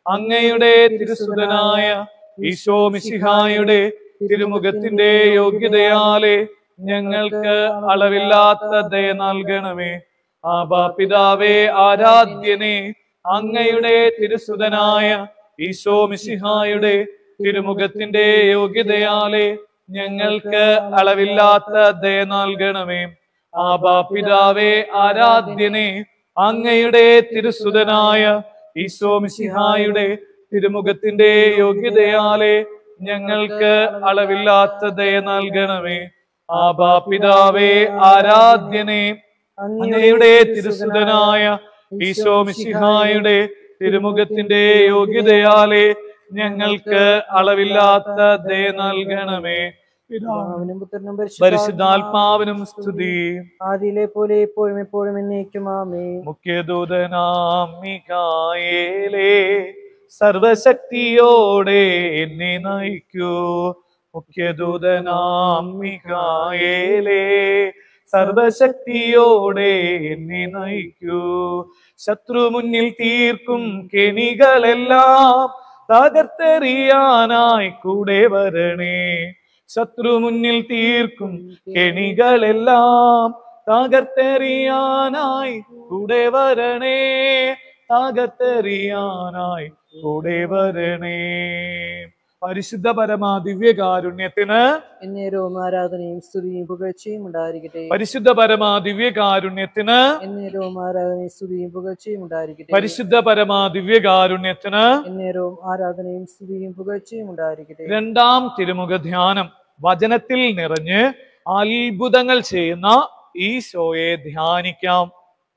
അങ്ങയുടെ തിരുസുതനായ ഈശോ മിശിഹായുടെ തിരുമുഖത്തിന്റെ യോഗ്യതയാലെ ഞങ്ങൾക്ക് അളവില്ലാത്ത ദയ നൽകണമേ ആബാ പിതാവേ ആരാധ്യനെ അങ്ങയുടെ തിരുസുതനായ ഈശോ മിശിഹായുടെ തിരുമുഖത്തിന്റെ യോഗ്യതയാലെ ഞങ്ങൾക്ക് അളവില്ലാത്ത ദയ നൽകണമേ ആബാ പിതാവേ ആരാധ്യനെ അങ്ങയുടെ തിരുസുതനായ ഈശോ മിശിഹായുടെ തിരുമുഖത്തിന്റെ യോഗ്യതയാലെ ഞങ്ങൾക്ക് അളവില്ലാത്ത ദയ നൽകണമേ ആബാ പിതാവേ ആരാധ്യനെ അങ്ങയുടെ തിരുസുതനായ ഈശോ മിശിഹായുടെ തിരുമുഖത്തിന്റെ യോഗ്യതയാലെ ഞങ്ങൾക്ക് അളവില്ലാത്ത ദയ നൽകണമേ പിതാവിനും പുത്രനും പരിശുദ്ധാത്മാവിനും സ്തുതി ആദിയിലെ പോലെ എപ്പോഴും എപ്പോഴും എന്നേക്കും ആമേ മുഖ്യദൂതനാം മിഖായേലേ സർവശക്തിയോടെ എന്നെ നയിക്കൂ മുഖ്യദൂതനാം മിഖായേലേ സർവശക്തിയോടെ എന്നെ നയിക്കൂ ശത്രു മുന്നിൽ തീർക്കും കെണികളെല്ലാം തകർത്തെറിയാനായി കൂടെ വരണേ ശത്രു മുന്നിൽ തീർക്കും കെണികളെല്ലാം തകർത്തെറിയാനായി കൂടെ വരണേ തകർത്തെറിയാനായി കൂടെ വരണേ പരിശുദ്ധ പരമാ ദിവ്യകാരുണ്യത്തിന് എന്നേരവും ആരാധനയും സ്തുതിയും പുകഴ്ചയും ഉണ്ടായിരിക്കട്ടെ പരിശുദ്ധ പരമാ ദിവ്യകാരുണ്യത്തിന് എന്നേരവും ആരാധനയും സ്തുതിയും പുകഴ്ചയും ഉണ്ടായിരിക്കട്ടെ പരിശുദ്ധ പരമാ ദിവ്യകാരുണ്യത്തിന് എന്നേരവും ആരാധനയും സ്തുതിയും പുകഴ്ചയും ഉണ്ടായിരിക്കട്ടെ രണ്ടാം തിരുമുഖ ധ്യാനം വചനത്തിൽ നിറഞ്ഞ് അത്ഭുതങ്ങൾ ചെയ്യുന്ന ഈശോയെ ധ്യാനിക്കാം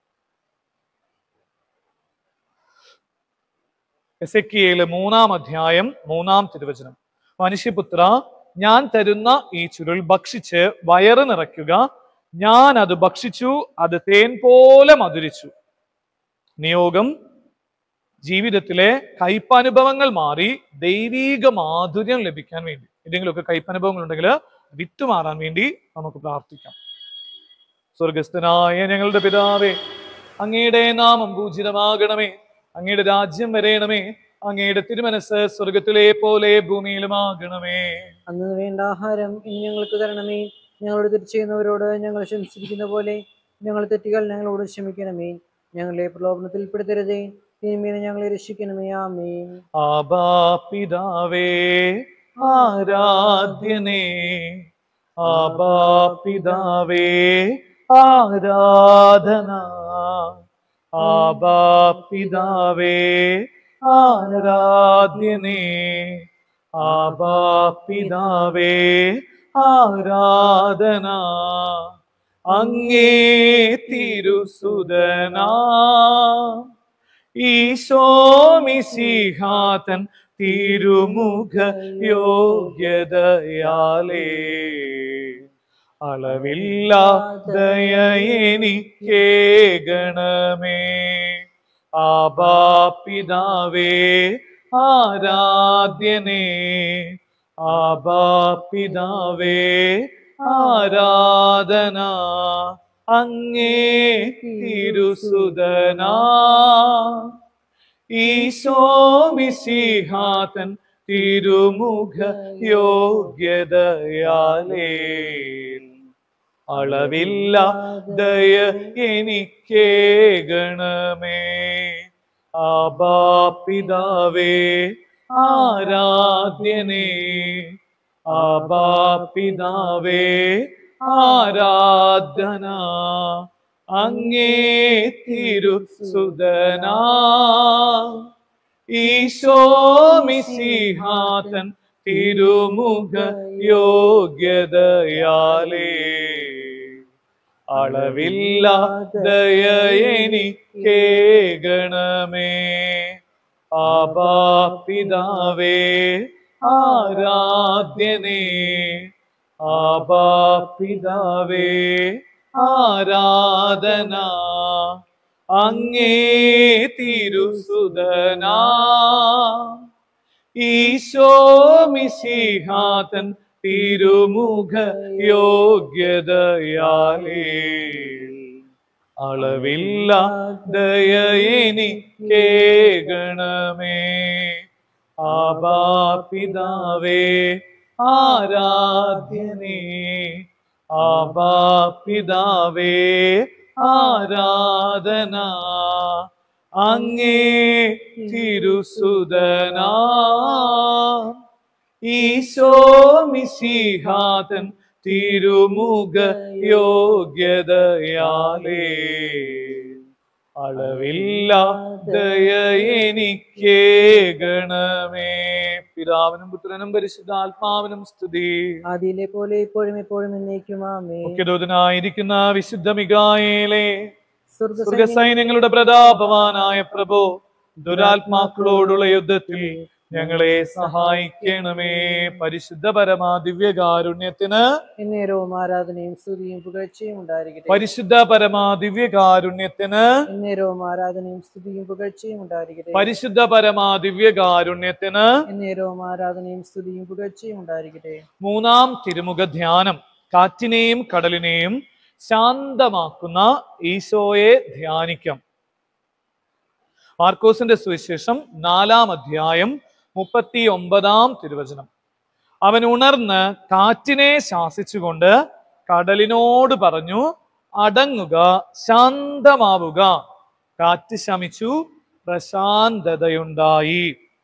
എസെക്കിയയിലെ മൂന്നാം അധ്യായം മൂന്നാം തിരുവചനം മനുഷ്യപുത്ര ഞാൻ തരുന്ന ഈ ചുരുൾ ഭക്ഷിച്ച് വയറ് നിറയ്ക്കുക ഞാൻ അത് ഭക്ഷിച്ചു അത് തേൻ പോലെ മധുരിച്ചു നിയോഗം ജീവിതത്തിലെ കയ്പനുഭവങ്ങൾ മാറി ദൈവീക മാധുര്യം ലഭിക്കാൻ വേണ്ടി എന്തെങ്കിലുമൊക്കെ കയ്പനുഭവങ്ങൾ ഉണ്ടെങ്കിൽ വിട്ടുമാറാൻ വേണ്ടി നമുക്ക് പ്രാർത്ഥിക്കാം സ്വർഗസ്ഥനായ ഞങ്ങളുടെ പിതാവേ അങ്ങയുടെ നാമം പൂജിതമാകണമേ അങ്ങയുടെ രാജ്യം വരയണമേ അങ്ങയുടെ തിരുമനസ് സ്വർഗത്തിലെ പോലെ ഭൂമിയിലുമാകണമേ അന്ന് വേണ്ട ആഹാരം ഇനി ഞങ്ങൾക്ക് തരണമേ ഞങ്ങളോട് തിരിച്ചുന്നവരോട് ഞങ്ങൾ ക്ഷമിച്ചിരിക്കുന്ന പോലെ ഞങ്ങൾ തെറ്റുകൾ ഞങ്ങളോട് ക്ഷമിക്കണമേ ഞങ്ങളെ പ്രലോഭനത്തിൽ പെടുത്തരുതേ തിന്മീനെ ഞങ്ങളെ രക്ഷിക്കണമേ ആമേൻ ആബാ പിതാവേ ആരാധ്യനേ ആബാ പിതാവേ ആരാധന ആബാ പിതാവേ ആരാധ്യനേ ആബാ പിതാവേ ആരാധന അങ്ങേ തിരുസുതനാ ഈശോമിസിഹാതൻ തിരുമുഖ യോഗ്യതയാലേ അളവില്ലാതയ എനിക്കേകണമേ ആബാ പിതാവേ ആരാധ്യനേ ആബാ പിതാവേ ആരാധന അങ്ങേ തിരുസുതനാ ഈശോമിസിഹാതൻ തിരുമുഖ യോഗ്യതയാലേ അളവില്ല ദയ എനിക്കേകണമേ ആബാ പിതാവേ ആരാധ്യനേ ആബാ പിതാവേ ആരാധന അങ്ങേ തിരുസുതനാ ഈശോമിസിഹാതൻ തിരുമുഖ യോഗ്യതയാലേ അളവില്ലാതയ എനിക്കേകണമേ ആബാ പിതാവേ ആരാധ്യനേ ആബാ പിതാവേ ആരാധന അങ്ങേ തിരുസുതനാ ഈശോമിസിഹാതൻ തിരുമുഖ യോഗ്യതയാലേ അളവില്ല ദയ എനിക്കേകണമേ ആബാ പിതാവേ ആരാധ്യനേ ആബാ പിതാവേ ആരാധന അങ്ങേ തിരുസുതനാ ഈശോ മിശിഹാതൻ തിരുമുഖ യോഗ്യതയാലേ അളവില്ല ദയ എനിക്കേകണമേ പിതാവിനും പുത്രനും പരിശുദ്ധാത്മാവിനും സ്തുതി ആദിയിലെ പോലെ ഇപ്പോഴും എപ്പോഴും എന്നേക്കുമാമേ മുഖ്യദൂതനായിരിക്കുന്ന വിശുദ്ധ മികായേലെ സ്വർഗ്ഗ സ്വർഗസൈന്യങ്ങളുടെ പ്രതാപവാനായ പ്രഭു ദുരാത്മാക്കളോടുള്ള യുദ്ധത്തിൽ ഞങ്ങളെ സഹായിക്കണമേ പരിശുദ്ധ പരമാ ദിവ്യകാരുണ്യത്തിന് എന്നേരവും ആരാധനയും സ്തുതിയും പുകഴ്ചയും ഉണ്ടായിരിക്കട്ടെ പരിശുദ്ധ പരമാ ദിവ്യകാരുണ്യത്തിന് എന്നേരവും ആരാധനയും സ്തുതിയും പുകഴ്ചയും ഉണ്ടായിരിക്കട്ടെ പരിശുദ്ധ പരമാ ദിവ്യകാരുണ്യത്തിന് എന്നേരവും ആരാധനയും സ്തുതിയും പുകഴ്ചയും ഉണ്ടായിരിക്കട്ടെ മൂന്നാം തിരുമുഖ ധ്യാനം കാറ്റിനെയും കടലിനെയും ശാന്തമാക്കുന്ന ഈശോയെ ധ്യാനിക്കാം മാർക്കോസിന്റെ സുവിശേഷം നാലാം അധ്യായം മുപ്പത്തി ഒമ്പതാം തിരുവചനം അവൻ ഉണർന്ന് കാറ്റിനെ ശാസിച്ചുകൊണ്ട് കടലിനോട് പറഞ്ഞു അടങ്ങുക ശാന്തമാവുക കാറ്റ് ശമിച്ചു പ്രശാന്തതയുണ്ടായി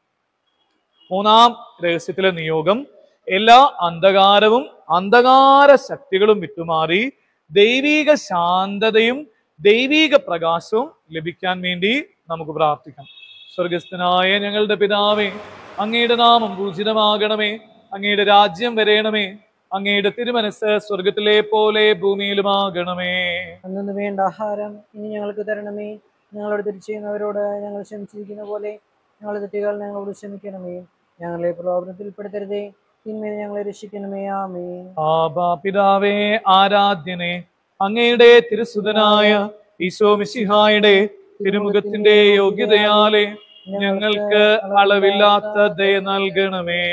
മൂന്നാം രഹസ്യത്തിലെ നിയോഗം എല്ലാ അന്ധകാരവും അന്ധകാര ശക്തികളും വിട്ടുമാറി ദൈവീക ശാന്തതയും ദൈവീക പ്രകാശവും ലഭിക്കാൻ വേണ്ടി നമുക്ക് പ്രാർത്ഥിക്കാം സ്വർഗസ്ഥനായ ഞങ്ങളുടെ പിതാവേ അങ്ങയുടെ നാമം പൂജിതമാകണമേ അങ്ങയുടെ രാജ്യം വരേണമേ അങ്ങയുടെ തിരുമനസ് സ്വർഗത്തിലെ പോലെ ഭൂമിയിലുമാകണമേ അന്നു വേണ്ട ആഹാരം ഇനി ഞങ്ങൾക്ക് തരണമേ ഞങ്ങളോട് തിരിച്ചുന്നവരോട് ഞങ്ങൾ ക്ഷമിച്ചിരിക്കുന്ന പോലെ ഞങ്ങളുടെ തെറ്റുകൾ ഞങ്ങളോട് ക്ഷമിക്കണമേ ഞങ്ങളെ പ്രലോഭനത്തിൽ പെടുത്തരുതേ തിന്മയിൽ ഞങ്ങളെ രക്ഷിക്കണമേ ആമേ ആബാ പിതാവേ ആരാധ്യനെ അങ്ങയുടെ തിരുസുതനായ ഈശോ മിശിഹായുടെ തിരുമുഖത്തിന്റെ യോഗ്യതയാലെ ഞങ്ങൾക്ക് അളവില്ലാത്ത ദയ നൽകണമേ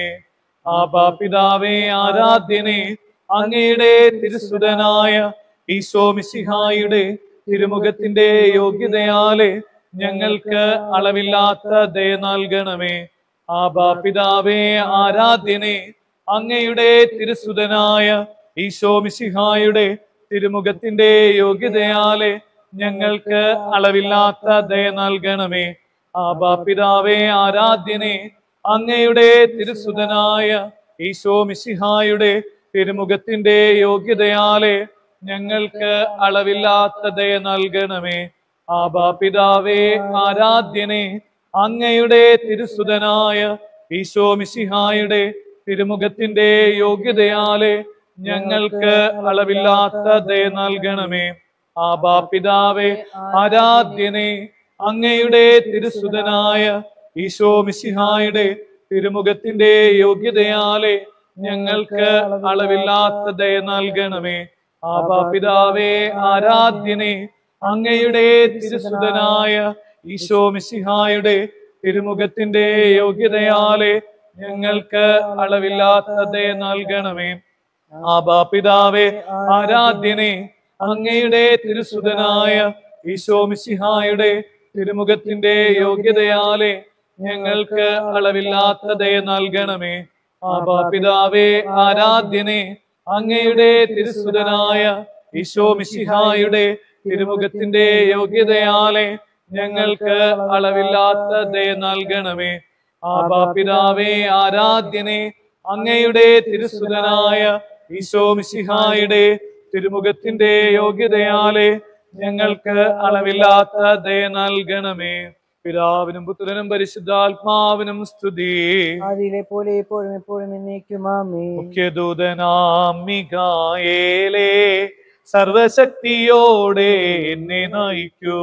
ആബാ പിതാവേ ആരാധ്യനെ അങ്ങയുടെ തിരുസുതനായ ഈശോ മിശിഹായുടെ തിരുമുഖത്തിന്റെ യോഗ്യതയാലെ ഞങ്ങൾക്ക് അളവില്ലാത്ത ദയ നൽകണമേ ആബാ പിതാവേ ആരാധ്യനെ അങ്ങയുടെ തിരുസുതനായ ഈശോ മിശിഹായുടെ തിരുമുഖത്തിന്റെ യോഗ്യതയാലെ ഞങ്ങൾക്ക് അളവില്ലാത്ത ദയ നൽകണമേ ആബാ പിതാവേ ആരാധ്യനെ അങ്ങയുടെ തിരുസുതനായ ഈശോ മിശിഹായുടെ തിരുമുഖത്തിന്റെ യോഗ്യതയാലെ ഞങ്ങൾക്ക് അളവില്ലാത്ത ദയ നൽകണമേ ആബാ പിതാവേ ആരാധ്യനെ അങ്ങയുടെ തിരുസുതനായ ഈശോ മിശിഹായുടെ തിരുമുഖത്തിന്റെ യോഗ്യതയാലെ ഞങ്ങൾക്ക് അളവില്ലാത്ത ദയ നൽകണമേ ആബാ പിതാവേ ആരാധ്യനെ അങ്ങയുടെ തിരുസുതനായ ഈശോ മിശിഹായുടെ തിരുമുഖത്തിന്റെ യോഗ്യതയാലെ ഞങ്ങൾക്ക് അളവില്ലാത്ത ദയ നൽകണമേ ആബാ പിതാവേ ആരാധ്യനെ അങ്ങയുടെ തിരുസുതനായ ഈശോ മിശിഹായുടെ തിരുമുഖത്തിന്റെ യോഗ്യതയാലെ ഞങ്ങൾക്ക് അളവില്ലാത്ത ദയ നൽകണമേ ആബാ പിതാവേ ആരാധ്യനെ അങ്ങയുടെ തിരുസുതനായ ഈശോ മിശിഹായുടെ തിരുമുഖത്തിന്റെ യോഗ്യതയാലെ ഞങ്ങൾക്ക് അളവില്ലാത്ത ദയ നൽകണമേ ആബാ പിതാവേ ആരാധ്യനെ അങ്ങയുടെ തിരുസുതനായ ഈശോ മിശിഹായുടെ തിരുമുഖത്തിന്റെ യോഗ്യതയാലെ ഞങ്ങൾക്ക് അളവില്ലാത്ത ദയ നൽകണമേ ആബാ പിതാവേ ആരാധ്യനെ അങ്ങയുടെ തിരുസുതനായ ഈശോ മിശിഹായുടെ തിരുമുഖത്തിന്റെ യോഗ്യതയാലെ ഞങ്ങൾക്ക് അളവില്ലാത്ത ദയ നൽകണമേ പിതാവിനും പുത്രനും പരിശുദ്ധാത്മാവിനും സ്തുതി ആദിയിലെ പോലെ എപ്പോഴും എപ്പോഴും എന്നേക്കുമാമേ മുഖ്യദൂതനാമികായേലേ സർവശക്തിയോടെ എന്നെ നയിക്കൂ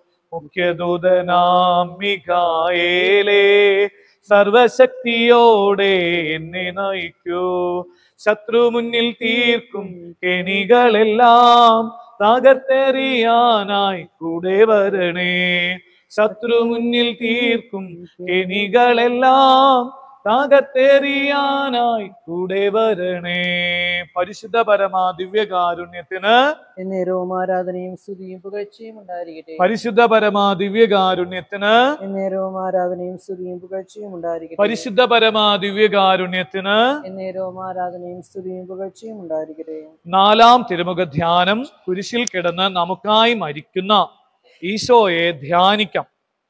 മുഖ്യദൂതനാമികായേലേ സർവശക്തിയോടെ എന്നെ നയിക്കൂ ശത്രു മുന്നിൽ തീർക്കും കെണികളെല്ലാം തകർത്തെറിയാനായി കൂടെ വരണേ ശത്രു മുന്നിൽ തീർക്കും കെണികളെല്ലാം തകർത്തെറിയാനായി കൂടെ വരണേ പരിശുദ്ധ പരമാ ദിവ്യകാരുണ്യത്തിന് എന്നേരവും ആരാധനയും സ്തുതിയും പുകഴ്ചയും ഉണ്ടായിരിക്കട്ടെ പരിശുദ്ധ പരമാ ദിവ്യകാരുണ്യത്തിന് എന്നേരവും ആരാധനയും സ്തുതിയും പുകഴ്ചയും ഉണ്ടായിരിക്കട്ടെ പരിശുദ്ധ പരമാ ദിവ്യകാരുണ്യത്തിന് എന്നേരവും ആരാധനയും സ്തുതിയും പുകഴ്ചയും ഉണ്ടായിരിക്കട്ടെ നാലാം തിരുമുഖ ധ്യാനം കുരിശിൽ കിടന്ന് നമുക്കായി മരിക്കുന്ന ഈശോയെ ധ്യാനിക്കാം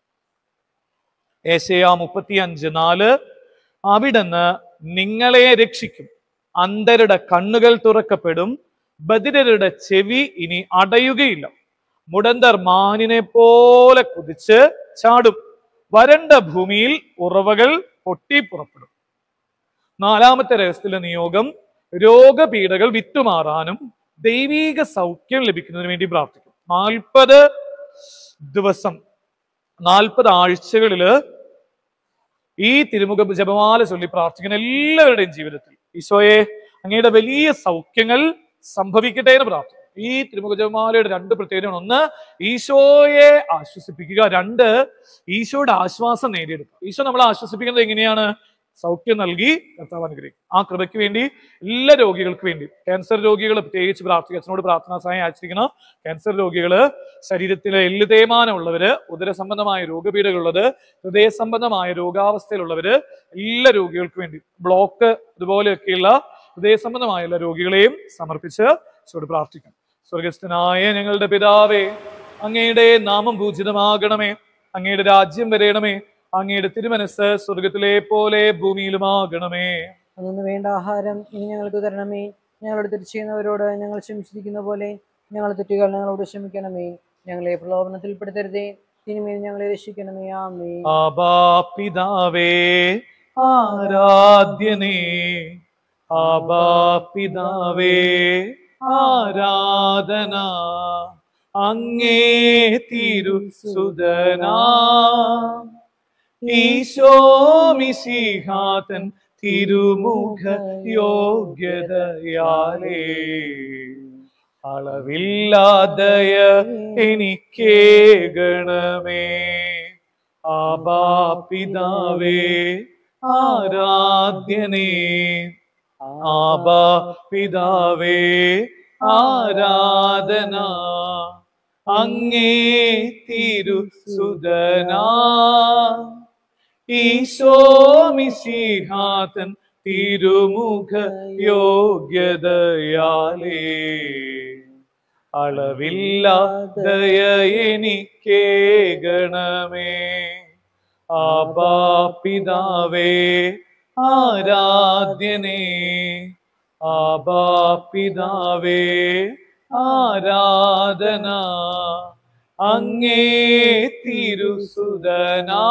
ഏശയ മുപ്പത്തി അഞ്ച് നാല് അവിടുന്ന് നിങ്ങളെ രക്ഷിക്കും അന്ധരുടെ കണ്ണുകൾ തുറക്കപ്പെടും ബദിരരുടെ ചെവി ഇനി അടയുകയില്ല മുടന്തർ മാനിനെ പോലെ കുതിച്ച് ചാടും വരണ്ട ഭൂമിയിൽ ഉറവകൾ പൊട്ടിപ്പുറപ്പെടും നാലാമത്തെ രഹസ്യത്തിലെ നിയോഗം രോഗപീഠകൾ വിറ്റുമാറാനും ദൈവീക സൗഖ്യം ലഭിക്കുന്നതിന് വേണ്ടി പ്രാർത്ഥിക്കും നാൽപ്പത് ദിവസം നാൽപ്പത് ആഴ്ചകളില് ഈ തിരുമുഖ ജപമാല ചൊല്ലി പ്രാർത്ഥിക്കുന്ന എല്ലാവരുടെയും ജീവിതത്തിൽ ഈശോയെ അങ്ങയുടെ വലിയ സൗഖ്യങ്ങൾ സംഭവിക്കട്ടെ എന്ന് പ്രാർത്ഥിക്കും ഈ തിരുമുഖ ജപമാലയുടെ രണ്ട് പ്രത്യേകതയാണ് ഒന്ന് ഈശോയെ ആശ്വസിപ്പിക്കുക രണ്ട് ഈശോയുടെ ആശ്വാസം നേടിയെടുക്കുക ഈശോ നമ്മളെ ആശ്വസിപ്പിക്കുന്നത് എങ്ങനെയാണ് സൗഖ്യം നൽകി കർത്താവ് അനുഗ്രഹിക്കും ആ കൃപയ്ക്ക് വേണ്ടി എല്ലാ രോഗികൾക്ക് വേണ്ടി ക്യാൻസർ രോഗികൾ പ്രത്യേകിച്ച് പ്രാർത്ഥിക്കുക അച്ഛനോട് പ്രാർത്ഥനാ സഹായം അയച്ചിരിക്കണം ക്യാൻസർ രോഗികള് ശരീരത്തിലെ എല്ല് തേയ്മാനമുള്ളവര് ഉദര സംബന്ധമായ രോഗപീഠകളുള്ളത് ഹൃദയ സംബന്ധമായ രോഗാവസ്ഥയിലുള്ളവര് എല്ലാ രോഗികൾക്ക് വേണ്ടി ബ്ലോക്ക് ഇതുപോലെയൊക്കെയുള്ള ഹൃദയ സംബന്ധമായ എല്ലാ രോഗികളെയും സമർപ്പിച്ച് ഈശോയോട് പ്രാർത്ഥിക്കാം സ്വർഗസ്ഥനായ ഞങ്ങളുടെ പിതാവേ അങ്ങയുടെ നാമം പൂജിതമാകണമേ അങ്ങയുടെ രാജ്യം വരയണമേ അങ്ങയുടെ തിരുമനസ് സ്വർഗത്തിലെ പോലെ ഭൂമിയിലുമാകണമേ അതൊന്നു വേണ്ട ആഹാരം ഇനി ഞങ്ങൾക്ക് തരണമേ ഞങ്ങളോട് തെറ്റ് ചെയ്യുന്നവരോട് ഞങ്ങൾ ക്ഷമിച്ചിരിക്കുന്ന പോലെ ഞങ്ങൾ തെറ്റുകൾ ഞങ്ങളോട് ക്ഷമിക്കണമേ ഞങ്ങളെ പ്രലോഭനത്തിൽപ്പെടുത്തരുതേ തിരുമേൽ ഞങ്ങളെ രക്ഷിക്കണമേ ആമേ ആബാ പിതാവേ ആരാധ്യനേ ആബാ പിതാവേ ആരാധന അങ്ങേ തിരുസുതനാ ഈശോ മിശിഹാതൻ തിരുമുഖ യോഗ്യതയാലേ അളവില്ലാതയ എനിക്കേകണമേ ആബാ പിതാവേ ആരാധ്യനേ ആബാ പിതാവേ ആരാധന അങ്ങേ തിരുസുതനാ ഈശോ മിശിഹാതൻ തിരുമുഖ യോഗ്യതയാലേ അളവില്ലാതയ എനിക്കേകണമേ ആബാ പിതാവേ ആരാധ്യനേ ആബാ പിതാവേ ആരാധന അങ്ങേ തിരുസുതനാ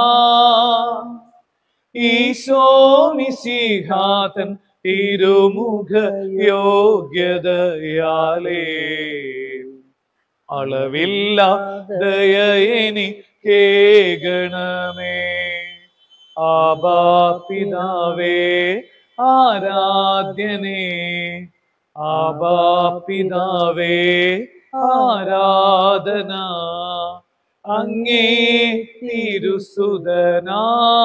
ഈശോ മിശിഹാതൻ തിരുമുഖ യോഗ്യതയാലേ അളവില്ലാതയ എനിക്കേകണമേ ആബാ പിതാവേ ആരാധ്യനേ ആബാ പിതാവേ ആരാധന അങ്ങേ തിരുസുതനാ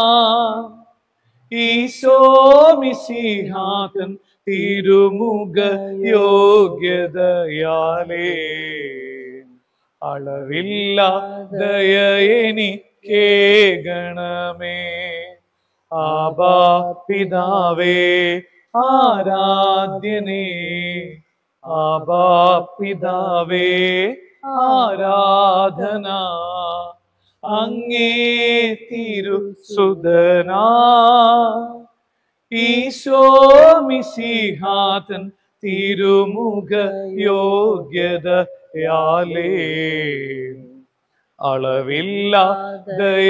ഈശോ മിശിഹാതൻ തിരുമുഖ യോഗ്യതയാലേ അളവില്ലാതയ എനിക്കേകണമേ ആബാ പിതാവേ ആരാധ്യനേ ആബാ പിതാവേ ആരാധന അങ്ങേ തിരുസുതനാ ഈശോ മിശിഹാതൻ തിരുമുഖ യോഗ്യതയാലേ അളവില്ലാതയ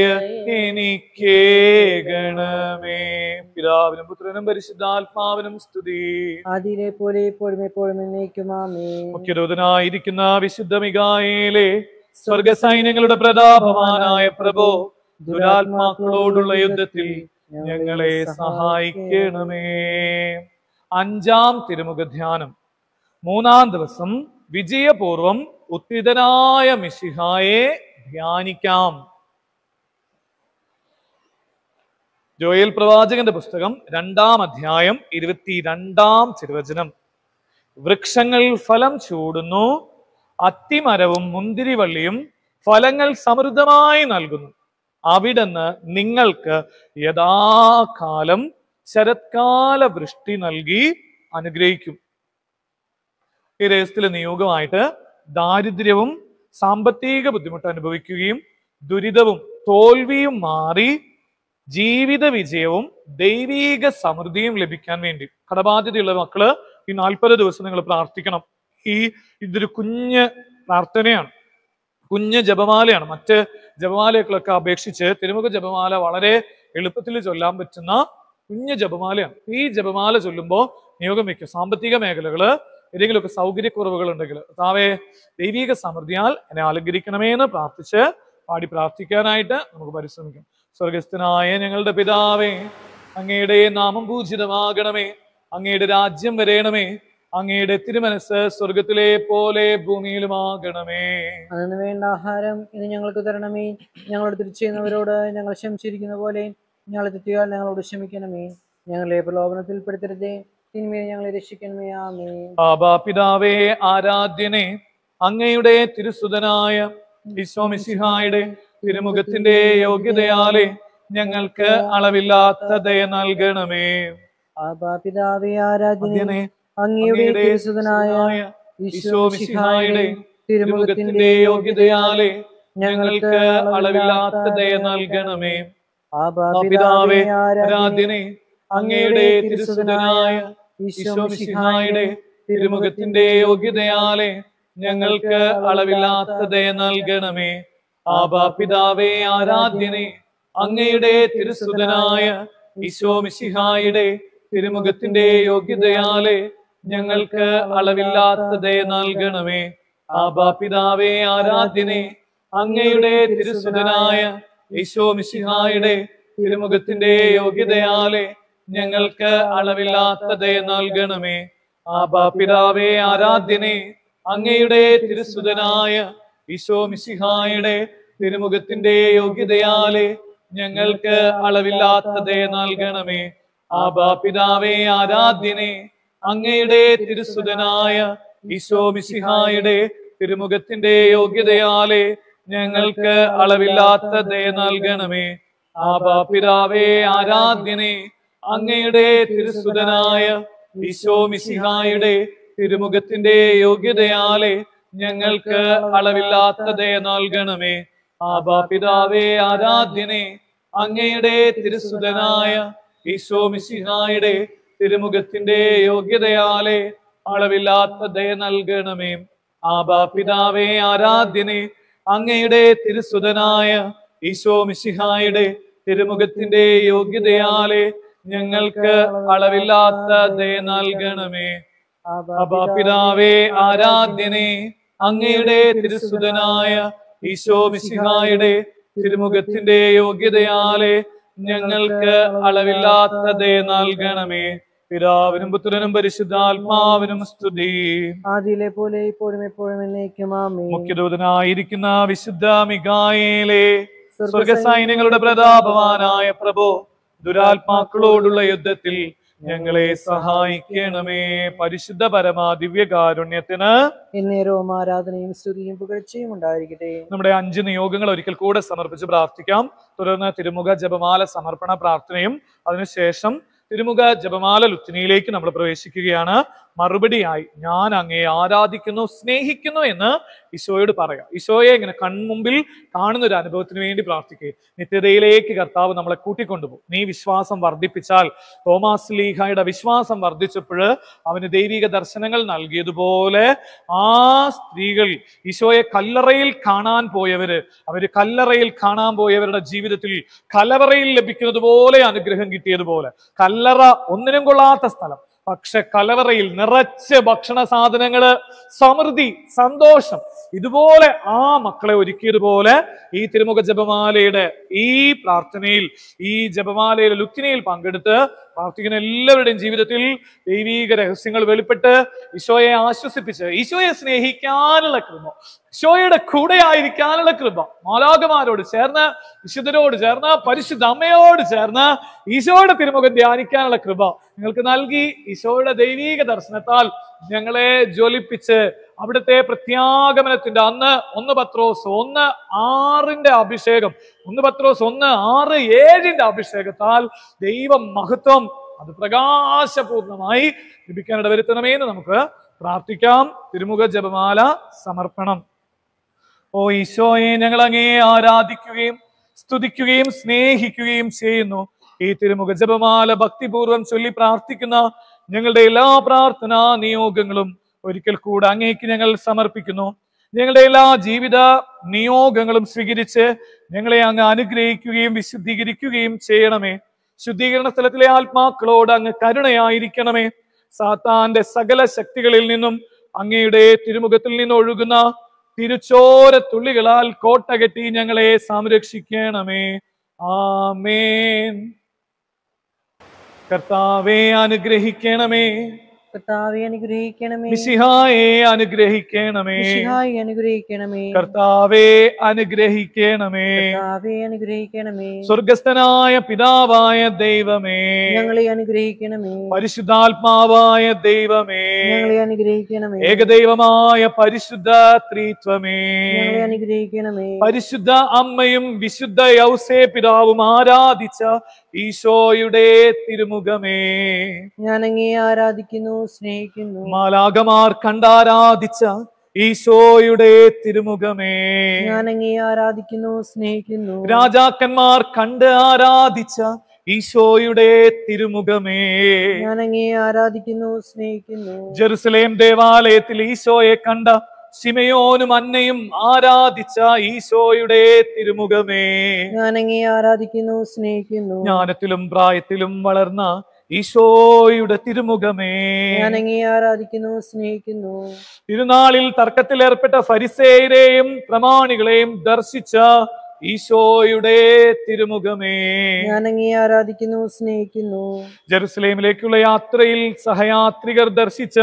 എനിക്കേകണമേ പിതാവിനും പുത്രനും പരിശുദ്ധാത്മാവിനും സ്തുതി ആദിയിലെ പോലെ എപ്പോഴും എപ്പോഴും എന്നേക്കും ആമേ മുഖ്യദൂതനായിരിക്കുന്ന വിശുദ്ധ മികായേലെ സ്വർഗസൈന്യങ്ങളുടെ പ്രതാപവാനായ പ്രഭോ ദുരാത്മാക്കളോടുള്ള യുദ്ധത്തിൽ ഞങ്ങളെ സഹായിക്കണമേ അഞ്ചാം തിരുമുഖ ധ്യാനം മൂന്നാം ദിവസം വിജയപൂർവം ഉത്തിതനായ മിശിഹായെ ധ്യാനിക്കാം ജോയൽ പ്രവാചകന്റെ പുസ്തകം രണ്ടാം അധ്യായം ഇരുപത്തിരണ്ടാം തിരുവചനം വൃക്ഷങ്ങൾ ഫലം ചൂടുന്നു അത്തിമരവും മുന്തിരിവള്ളിയും ഫലങ്ങൾ സമൃദ്ധമായി നൽകുന്നു അവിടുന്ന് നിങ്ങൾക്ക് യഥാകാലം ശരത്കാല വൃഷ്ടി നൽകി അനുഗ്രഹിക്കും ഈ രഹസ്യത്തിലെ നിയോഗമായിട്ട് ദാരിദ്ര്യവും സാമ്പത്തിക ബുദ്ധിമുട്ട് അനുഭവിക്കുകയും ദുരിതവും തോൽവിയും മാറി ജീവിത വിജയവും ദൈവീക സമൃദ്ധിയും ലഭിക്കാൻ വേണ്ടി കടബാധ്യതയുള്ള മക്കള് ഈ നാൽപ്പത് ദിവസം നിങ്ങൾ പ്രാർത്ഥിക്കണം ഈ ഇതൊരു കുഞ്ഞ് പ്രാർത്ഥനയാണ് കുഞ്ഞ് ജപമാലയാണ് മറ്റ് ജപമാലകളൊക്കെ അപേക്ഷിച്ച് തിരുമുഖ ജപമാല വളരെ എളുപ്പത്തിൽ ചൊല്ലാൻ പറ്റുന്ന കുഞ്ഞ് ജപമാലയാണ് ഈ ജപമാല ചൊല്ലുമ്പോൾ നിയോഗം വെക്കും സാമ്പത്തിക മേഖലകള് ഏതെങ്കിലുമൊക്കെ സൗകര്യക്കുറവുകൾ ഉണ്ടെങ്കിൽ താവേ ദൈവിക സമൃദ്ധിയാൽ എന്നെ അലങ്കരിക്കണമേ എന്ന് പ്രാർത്ഥിച്ച് പാടി പ്രാർത്ഥിക്കാനായിട്ട് നമുക്ക് പരിശ്രമിക്കാം സ്വർഗസ്ഥനായ ഞങ്ങളുടെ പിതാവേ അങ്ങയുടെ നാമം പൂജിതമാകണമേ അങ്ങയുടെ രാജ്യം വരേണമേ അങ്ങയുടെ തിരുമനസ് സ്വർഗത്തിലെ പോലെ ഭൂമിയിലുമാകണമേ അതിന് വേണ്ട ആഹാരം ഇന്ന് ഞങ്ങൾക്ക് തരണമേ ഞങ്ങളോട് തിരിച്ചുന്നവരോട് ഞങ്ങൾ ക്ഷമിച്ചിരിക്കുന്ന പോലെ ഞങ്ങളെ തെറ്റുകാൽ ഞങ്ങളോട് ക്ഷമിക്കണമേ ഞങ്ങളെ പ്രലോഭനത്തിൽപ്പെടുത്തരുതേ തിന്മയെ ഞങ്ങളെ രക്ഷിക്കണമേ ആമേ ആബാ പിതാവേ ആരാധ്യനെ അങ്ങയുടെ തിരുസുതനായ വിശ്വമിസിഹായുടെ തിരുമുഖത്തിന്റെ യോഗ്യതയാലെ ഞങ്ങൾക്ക് അളവില്ലാത്ത ദയ നൽകണമേ ആബാ പിതാവേ ആരാധ്യനെ ആദ്യനെ അങ്ങയുടെ അങ്ങയുടെ തിരുസുതനായ വിശ്വമിസിഹായുടെ തിരുമുഖത്തിന്റെ യോഗ്യതയാലെ ഞങ്ങൾക്ക് അളവില്ലാത്ത ദയ നൽകണമേ ആബാ ആ പിതാവേ പിതാവേ ആരാധ്യനെ ആരാധ്യനെ അങ്ങയുടെ തിരുസുതനായ ഈശോമിശിഹായുടെ തിരുമുഖത്തിന്റെ യോഗ്യതയാലെ ഞങ്ങൾക്ക് അളവില്ലാത്ത ദയ നൽകണമേ ആബാ പിതാവേ ആരാധ്യനെ അങ്ങയുടെ തിരുസുതനായ ഈശോമിശിഹായുടെ തിരുമുഖത്തിന്റെ യോഗ്യതയാലെ ഞങ്ങൾക്ക് അളവില്ലാത്ത ദയ നൽകണമേ ആബാ പിതാവേ ആരാധ്യനെ അങ്ങയുടെ തിരുസുതനായ ഈശോമിശിഹായുടെ തിരുമുഖത്തിന്റെ യോഗ്യതയാലെ ഞങ്ങൾക്ക് അളവില്ലാത്ത ദയ നൽകണമേ ആബാ പിതാവേ ആരാധ്യനെ അങ്ങയുടെ തിരുസുതനായ ഈശോ മിശിഹായുടെ തിരുമുഖത്തിന്റെ യോഗ്യതയാലെ ഞങ്ങൾക്ക് അളവില്ലാത്ത ദയ നൽകണമേ ആബാ പിതാവേ ആരാധ്യനെ അങ്ങയുടെ തിരുസുതനായ ഈശോ മിശിഹായുടെ തിരുമുഖത്തിന്റെ യോഗ്യതയാലെ ഞങ്ങൾക്ക് അളവില്ലാത്ത ദയ നൽകണമേ ആബാ പിതാവേ ആരാധ്യനെ അങ്ങയുടെ തിരുസുതനായ ഈശോ മിശിഹായുടെ തിരുമുഖത്തിന്റെ യോഗ്യതയാലെ ഞങ്ങൾക്ക് അളവില്ലാത്ത ദയ നൽകണമേ ആബാ പിതാവേ ആരാധ്യനെ അങ്ങയുടെ തിരുസുതനായ ഈശോ മിശിഹായുടെ തിരുമുഖത്തിന്റെ യോഗ്യതയാലെ അളവില്ലാത്ത ദയ നൽകണമേ ആബാ പിതാവേ ആരാധ്യനെ അങ്ങയുടെ തിരുസുതനായ ഈശോ മിശിഹായുടെ തിരുമുഖത്തിന്റെ യോഗ്യതയാലെ ഞങ്ങൾക്ക് അളവില്ലാത്ത ദയ നൽകണമേ അബാ പിതാവേ ആരാധ്യനെ അങ്ങയുടെ തിരുസുതനായ ഈശോ മിശിഹായുടെ തിരുമുഖത്തിന്റെ യോഗ്യതയാലെ ഞങ്ങൾക്ക് അളവില്ലാത്ത ദയ നൽകണമേ പിതാവിനും പുത്രനും പരിശുദ്ധാത്മാവിനും സ്തുതി ആദിയിലെ പോലെ ഇപ്പോഴും എപ്പോഴും എന്നേക്കും ആമേ മുഖ്യദൂതനായിരിക്കുന്ന വിശുദ്ധ മികായേലെ സ്വർഗസൈന്യങ്ങളുടെ പ്രതാപവാനായ പ്രഭു ദുരാത്മാക്കളോടുള്ള യുദ്ധത്തിൽ ഞങ്ങളെ സഹായിക്കണമേ പരിശുദ്ധ പരമാ ദിവ്യകാരുണ്യത്തിന് എന്നേരവും ആരാധനയും സ്തുതിയും പുകഴ്ചയും ഉണ്ടായിരിക്കട്ടെ നമ്മുടെ അഞ്ച് നിയോഗങ്ങൾ ഒരിക്കൽ കൂടെ സമർപ്പിച്ച് പ്രാർത്ഥിക്കാം തുടർന്ന് തിരുമുഖ ജപമാല സമർപ്പണ പ്രാർത്ഥനയും അതിനുശേഷം തിരുമുഖ ജപമാല ലുത്തിനിയിലേക്ക് നമ്മൾ പ്രവേശിക്കുകയാണ് മറുപടിയായി ഞാൻ അങ്ങയെ ആരാധിക്കുന്നു സ്നേഹിക്കുന്നു എന്ന് ഈശോയോട് പറയാം ഈശോയെ ഇങ്ങനെ കൺമുമ്പിൽ കാണുന്ന ഒരു അനുഭവത്തിന് വേണ്ടി പ്രാർത്ഥിക്കുക നിത്യതയിലേക്ക് കർത്താവ് നമ്മളെ കൂട്ടിക്കൊണ്ടുപോകും നീ വിശ്വാസം വർദ്ധിപ്പിച്ചാൽ തോമാസ് ലീഹായുടെ വിശ്വാസം വർദ്ധിച്ചപ്പോൾ അവന് ദൈവിക ദർശനങ്ങൾ നൽകിയതുപോലെ ആ സ്ത്രീകൾ ഈശോയെ കല്ലറയിൽ കാണാൻ പോയവര് അവര് കല്ലറയിൽ കാണാൻ പോയവരുടെ ജീവിതത്തിൽ കലവറയിൽ ലഭിക്കുന്നത് പോലെ അനുഗ്രഹം കിട്ടിയതുപോലെ കല്ലറ ഒന്നിനും കൊള്ളാത്ത സ്ഥലം പക്ഷെ കലവറയിൽ നിറച്ച് ഭക്ഷണ സാധനങ്ങള് സമൃദ്ധി സന്തോഷം ഇതുപോലെ ആ മക്കളെ ഒരുക്കിയതുപോലെ ഈ തിരുമുഖ ജപമാലയുടെ ഈ പ്രാർത്ഥനയിൽ ഈ ജപമാലയുടെ ലുക്കിനയിൽ പങ്കെടുത്ത് പ്രാർത്ഥിക്കുന്ന എല്ലാവരുടെയും ജീവിതത്തിൽ ദൈവീക രഹസ്യങ്ങൾ വെളിപ്പെട്ട് ഈശോയെ ആശ്വസിപ്പിച്ച് ഈശോയെ സ്നേഹിക്കാനുള്ള കൃപ ഈശോയുടെ കൂടെ ആയിരിക്കാനുള്ള കൃപ മാലാകമാരോട് ചേർന്ന് വിശുദ്ധരോട് ചേർന്ന് പരിശുദ്ധ അമ്മയോട് ചേർന്ന് ഈശോയുടെ തിരുമുഖം ധ്യാനിക്കാനുള്ള കൃപ നിങ്ങൾക്ക് നൽകി ഈശോയുടെ ദൈവീക ദർശനത്താൽ ഞങ്ങളെ ജ്വലിപ്പിച്ച് അവിടുത്തെ പ്രത്യാഗമനത്തിന്റെ അന്ന് ഒന്ന് പത്രോസ് ഒന്ന് ആറിന്റെ അഭിഷേകം ഒന്ന് പത്രോസ് ഒന്ന് ആറ് ഏഴിന്റെ അഭിഷേകത്താൽ ദൈവ മഹത്വം അത് പ്രകാശപൂർണമായി ലഭിക്കാനിട വരുത്തണമേ എന്ന് നമുക്ക് പ്രാർത്ഥിക്കാം തിരുമുഖ ജപമാല സമർപ്പണം ഓ ഈശോയെ ഞങ്ങൾ അങ്ങയെ ആരാധിക്കുകയും സ്തുതിക്കുകയും സ്നേഹിക്കുകയും ചെയ്യുന്നു ഈ തിരുമുഖ ജപമാല ഭക്തിപൂർവം ചൊല്ലി പ്രാർത്ഥിക്കുന്ന ഞങ്ങളുടെ എല്ലാ പ്രാർത്ഥനാ നിയോഗങ്ങളും ഒരിക്കൽ കൂടെ അങ്ങേക്ക് ഞങ്ങൾ സമർപ്പിക്കുന്നു ഞങ്ങളുടെ എല്ലാ ജീവിത നിയോഗങ്ങളും സ്വീകരിച്ച് ഞങ്ങളെ അങ്ങ് അനുഗ്രഹിക്കുകയും വിശുദ്ധീകരിക്കുകയും ചെയ്യണമേ ശുദ്ധീകരണ സ്ഥലത്തിലെ ആത്മാക്കളോട് അങ്ങ് കരുണയായിരിക്കണമേ സാത്താന്റെ സകല ശക്തികളിൽ നിന്നും അങ്ങയുടെ തിരുമുഖത്തിൽ നിന്ന് ഒഴുകുന്ന തിരുച്ചോര തുള്ളികളാൽ കോട്ട കെട്ടി ഞങ്ങളെ സംരക്ഷിക്കണമേ ആമേൻ കർത്താവെ അനുഗ്രഹിക്കണമേ കർത്താവെ അനുഗ്രഹിക്കണമേ മിശിഹായെ അനുഗ്രഹിക്കണമേ മിശിഹായി അനുഗ്രഹിക്കണമേ കർത്താവെ അനുഗ്രഹിക്കണമേ കർത്താവെ അനുഗ്രഹിക്കണമേ സ്വർഗസ്ഥനായ പിതാവായ ദൈവമേ ഞങ്ങളെ അനുഗ്രഹിക്കണമേ പരിശുദ്ധാത്മാവായ ദൈവമേ ഞങ്ങളെ അനുഗ്രഹിക്കണമേ ഏകദൈവമായ പരിശുദ്ധ ത്രിത്വമേ ഞങ്ങളെ അനുഗ്രഹിക്കണമേ പരിശുദ്ധ അമ്മയും വിശുദ്ധ യൗസേ പിതാവും ആരാധിച്ച ഈശോയുടെ തിരുമുഖമേ ഞാൻ അങ്ങേ ആരാധിക്കുന്നു സ്നേഹിക്കുന്നു മാലാകമാർ കണ്ടാരാധിച്ച ഈശോയുടെ തിരുമുഖമേ ഞാൻ അങ്ങേ ആരാധിക്കുന്നു സ്നേഹിക്കുന്നു രാജാക്കന്മാർ കണ്ട് ആരാധിച്ച ഈശോയുടെ തിരുമുഖമേ ഞാൻ അങ്ങേ ആരാധിക്കുന്നു സ്നേഹിക്കുന്നു ജെറുസലേം ദേവാലയത്തിൽ ഈശോയെ കണ്ട ശിമയോനും അന്നയും ആരാധിച്ച ഈശോയുടെ തിരുമുഖമേ ഞാൻ അങ്ങേ ആരാധിക്കുന്നു സ്നേഹിക്കുന്നു ജ്ഞാനത്തിലും പ്രായത്തിലും വളർന്ന ഈശോയുടെ തിരുമുഖമേ ഞാൻ അങ്ങേ ആരാധിക്കുന്നു സ്നേഹിക്കുന്നു തിരുനാളിൽ തർക്കത്തിലേർപ്പെട്ട ഫരിസേയരെയും പ്രമാണികളെയും ദർശിച്ച ഈശോയുടെ തിരുമുഖമേ ഞാൻ അങ്ങേ ആരാധിക്കുന്നു സ്നേഹിക്കുന്നു ജെറുസലേമിലേക്കുള്ള യാത്രയിൽ സഹയാത്രികർ ദർശിച്ച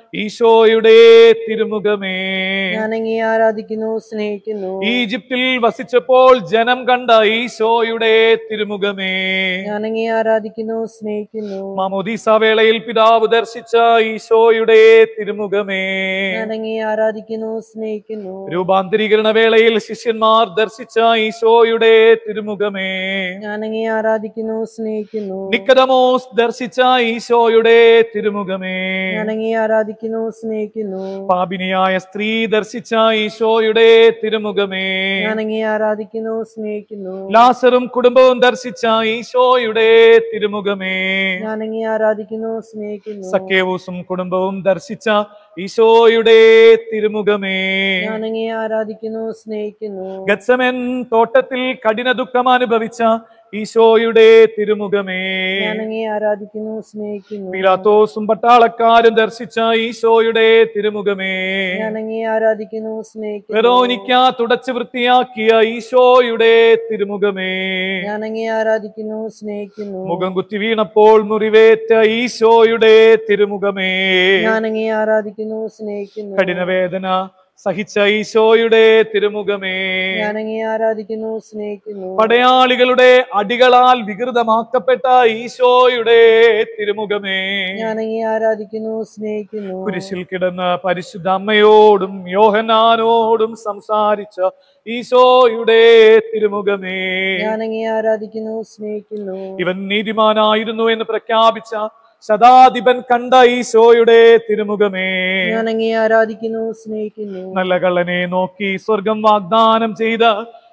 ഈശോയുടെ തിരുമുഖമേ ഞാൻ അങ്ങേ ആരാധിക്കുന്നു സ്നേഹിക്കുന്നു ഈജിപ്തിൽ വസിച്ചപ്പോൾ ജനം കണ്ട ഈശോയുടെ തിരുമുഖമേ ഞാൻ അങ്ങേ ആരാധിക്കുന്നു സ്നേഹിക്കുന്നു മാമോദീസ വേളയിൽ പിതാവ് ദർശിച്ച ഈശോയുടെ തിരുമുഖമേ ഞാൻ അങ്ങേ ആരാധിക്കുന്നു സ്നേഹിക്കുന്നു രൂപാന്തരീകരണ വേളയിൽ ശിഷ്യന്മാർ ദർശിച്ച ഈശോയുടെ തിരുമുഖമേ ഞാൻ അങ്ങേ ആരാധിക്കുന്നു സ്നേഹിക്കുന്നു നിക്കതമോസ് ദർശിച്ച ഈശോയുടെ തിരുമുഖമേ ഞാൻ അങ്ങേ ആരാധിക്കുന്നു സ്നേഹിക്കുന്നു പാപിനിയായ സ്ത്രീ ദർശിച്ച ഈശോയുടെ തിരുമുഖമേ ഞാൻ അങ്ങേ ആരാധിക്കുന്നു സ്നേഹിക്കുന്നു ലാസറും കുടുംബവും ദർശിച്ച ഈശോയുടെ തിരുമുഖമേ ഞാൻ അങ്ങേ ആരാധിക്കുന്നു സ്നേഹിക്കുന്നു സക്കേവൂസും കുടുംബവും ദർശിച്ച ഈശോയുടെ തിരുമുഖമേ ഞാൻ അങ്ങേ ആരാധിക്കുന്നു സ്നേഹിക്കുന്നു ഗത്സമൻ തോട്ടത്തിൽ കഠിന ദുഃഖം അനുഭവിച്ച ഈശോയുടെ തിരുമുഖമേ ഞാൻ അങ്ങേ ആരാധിക്കുന്നു സ്നേഹിക്കുന്നു പീലാത്തോസും പട്ടാളക്കാരും ദർശിച്ച ഈശോയുടെ തിരുമുഖമേ ഞാൻ അങ്ങേ ആരാധിക്കുന്നു സ്നേഹിക്കുന്നു വെറോനിക്ക തുടച്ചു വൃത്തിയാക്കിയ ഈശോയുടെ തിരുമുഖമേ ഞാൻ അങ്ങേ ആരാധിക്കുന്നു സ്നേഹിക്കുന്നു മുഖം കുത്തി വീണപ്പോൾ മുറിവേറ്റ ഈശോയുടെ തിരുമുഖമേ ഞാൻ അങ്ങേ ആരാധിക്കുന്നു സ്നേഹിക്കുന്നു കഠിനവേദന സഹിച്ച ഈശോയുടെ തിരുമുഖമേ ഞാൻ അങ്ങേ ആരാധിക്കുന്നു സ്നേഹിക്കുന്നു പടയാളികളുടെ അടികളാൽ വികൃതമാക്കപ്പെട്ട ഈശോയുടെ തിരുമുഖമേ ഞാൻ അങ്ങേ ആരാധിക്കുന്നു സ്നേഹിക്കുന്നു കുരിശിൽ കിടന്ന് പരിശുദ്ധ അമ്മയോടും യോഹനാനോടും സംസാരിച്ച ഈശോയുടെ തിരുമുഖമേ ഞാൻ അങ്ങേ ആരാധിക്കുന്നു സ്നേഹിക്കുന്നു ഇവൻ നീതിമാനായിരുന്നു എന്ന് പ്രഖ്യാപിച്ച ശതാധിപൻ കണ്ട ഈശോയുടെ തിരുമുഖമേ ഞാൻ അങ്ങേ ആരാധിക്കുന്നു സ്നേഹിക്കുന്നു നല്ല കള്ളനെ നോക്കി സ്വർഗം വാഗ്ദാനം ചെയ്ത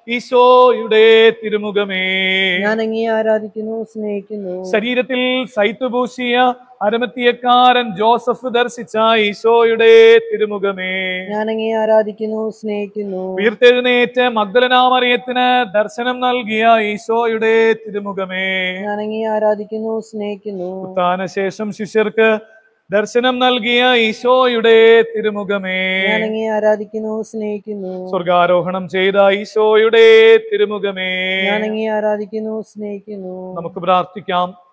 ഈശോയുടെ തിരുമുഖമേ ഞാൻ അങ്ങേ ആരാധിക്കുന്നു സ്നേഹിക്കുന്നു ശരീരത്തിൽ സൈത്തുപൂശിയ അരമത്തിയക്കാരൻ ജോസഫ് ദർശിച്ച ഈശോയുടെ തിരുമുഖമേ ഞാൻ അങ്ങേ ആരാധിക്കുന്നു സ്നേഹിക്കുന്നു ഉയർത്തെഴുന്നേറ്റ് മഗ്ദലനാമറിയത്തിന് ദർശനം നൽകിയ ഈശോയുടെ തിരുമുഖമേ ഞാൻ അങ്ങേ ആരാധിക്കുന്നു സ്നേഹിക്കുന്നു ഉത്ഥാനശേഷം ശിഷ്യർക്ക് ദർശനം നൽകിയ ഈശോയുടെ തിരുമുഖമേ ഞാൻ അങ്ങേ ആരാധിക്കുന്നു സ്നേഹിക്കുന്നു സ്വർഗാരോഹണം ചെയ്ത ഈശോയുടെ തിരുമുഖമേ ഞാൻ അങ്ങേ ആരാധിക്കുന്നു സ്നേഹിക്കുന്നു നമുക്ക് പ്രാർത്ഥിക്കാം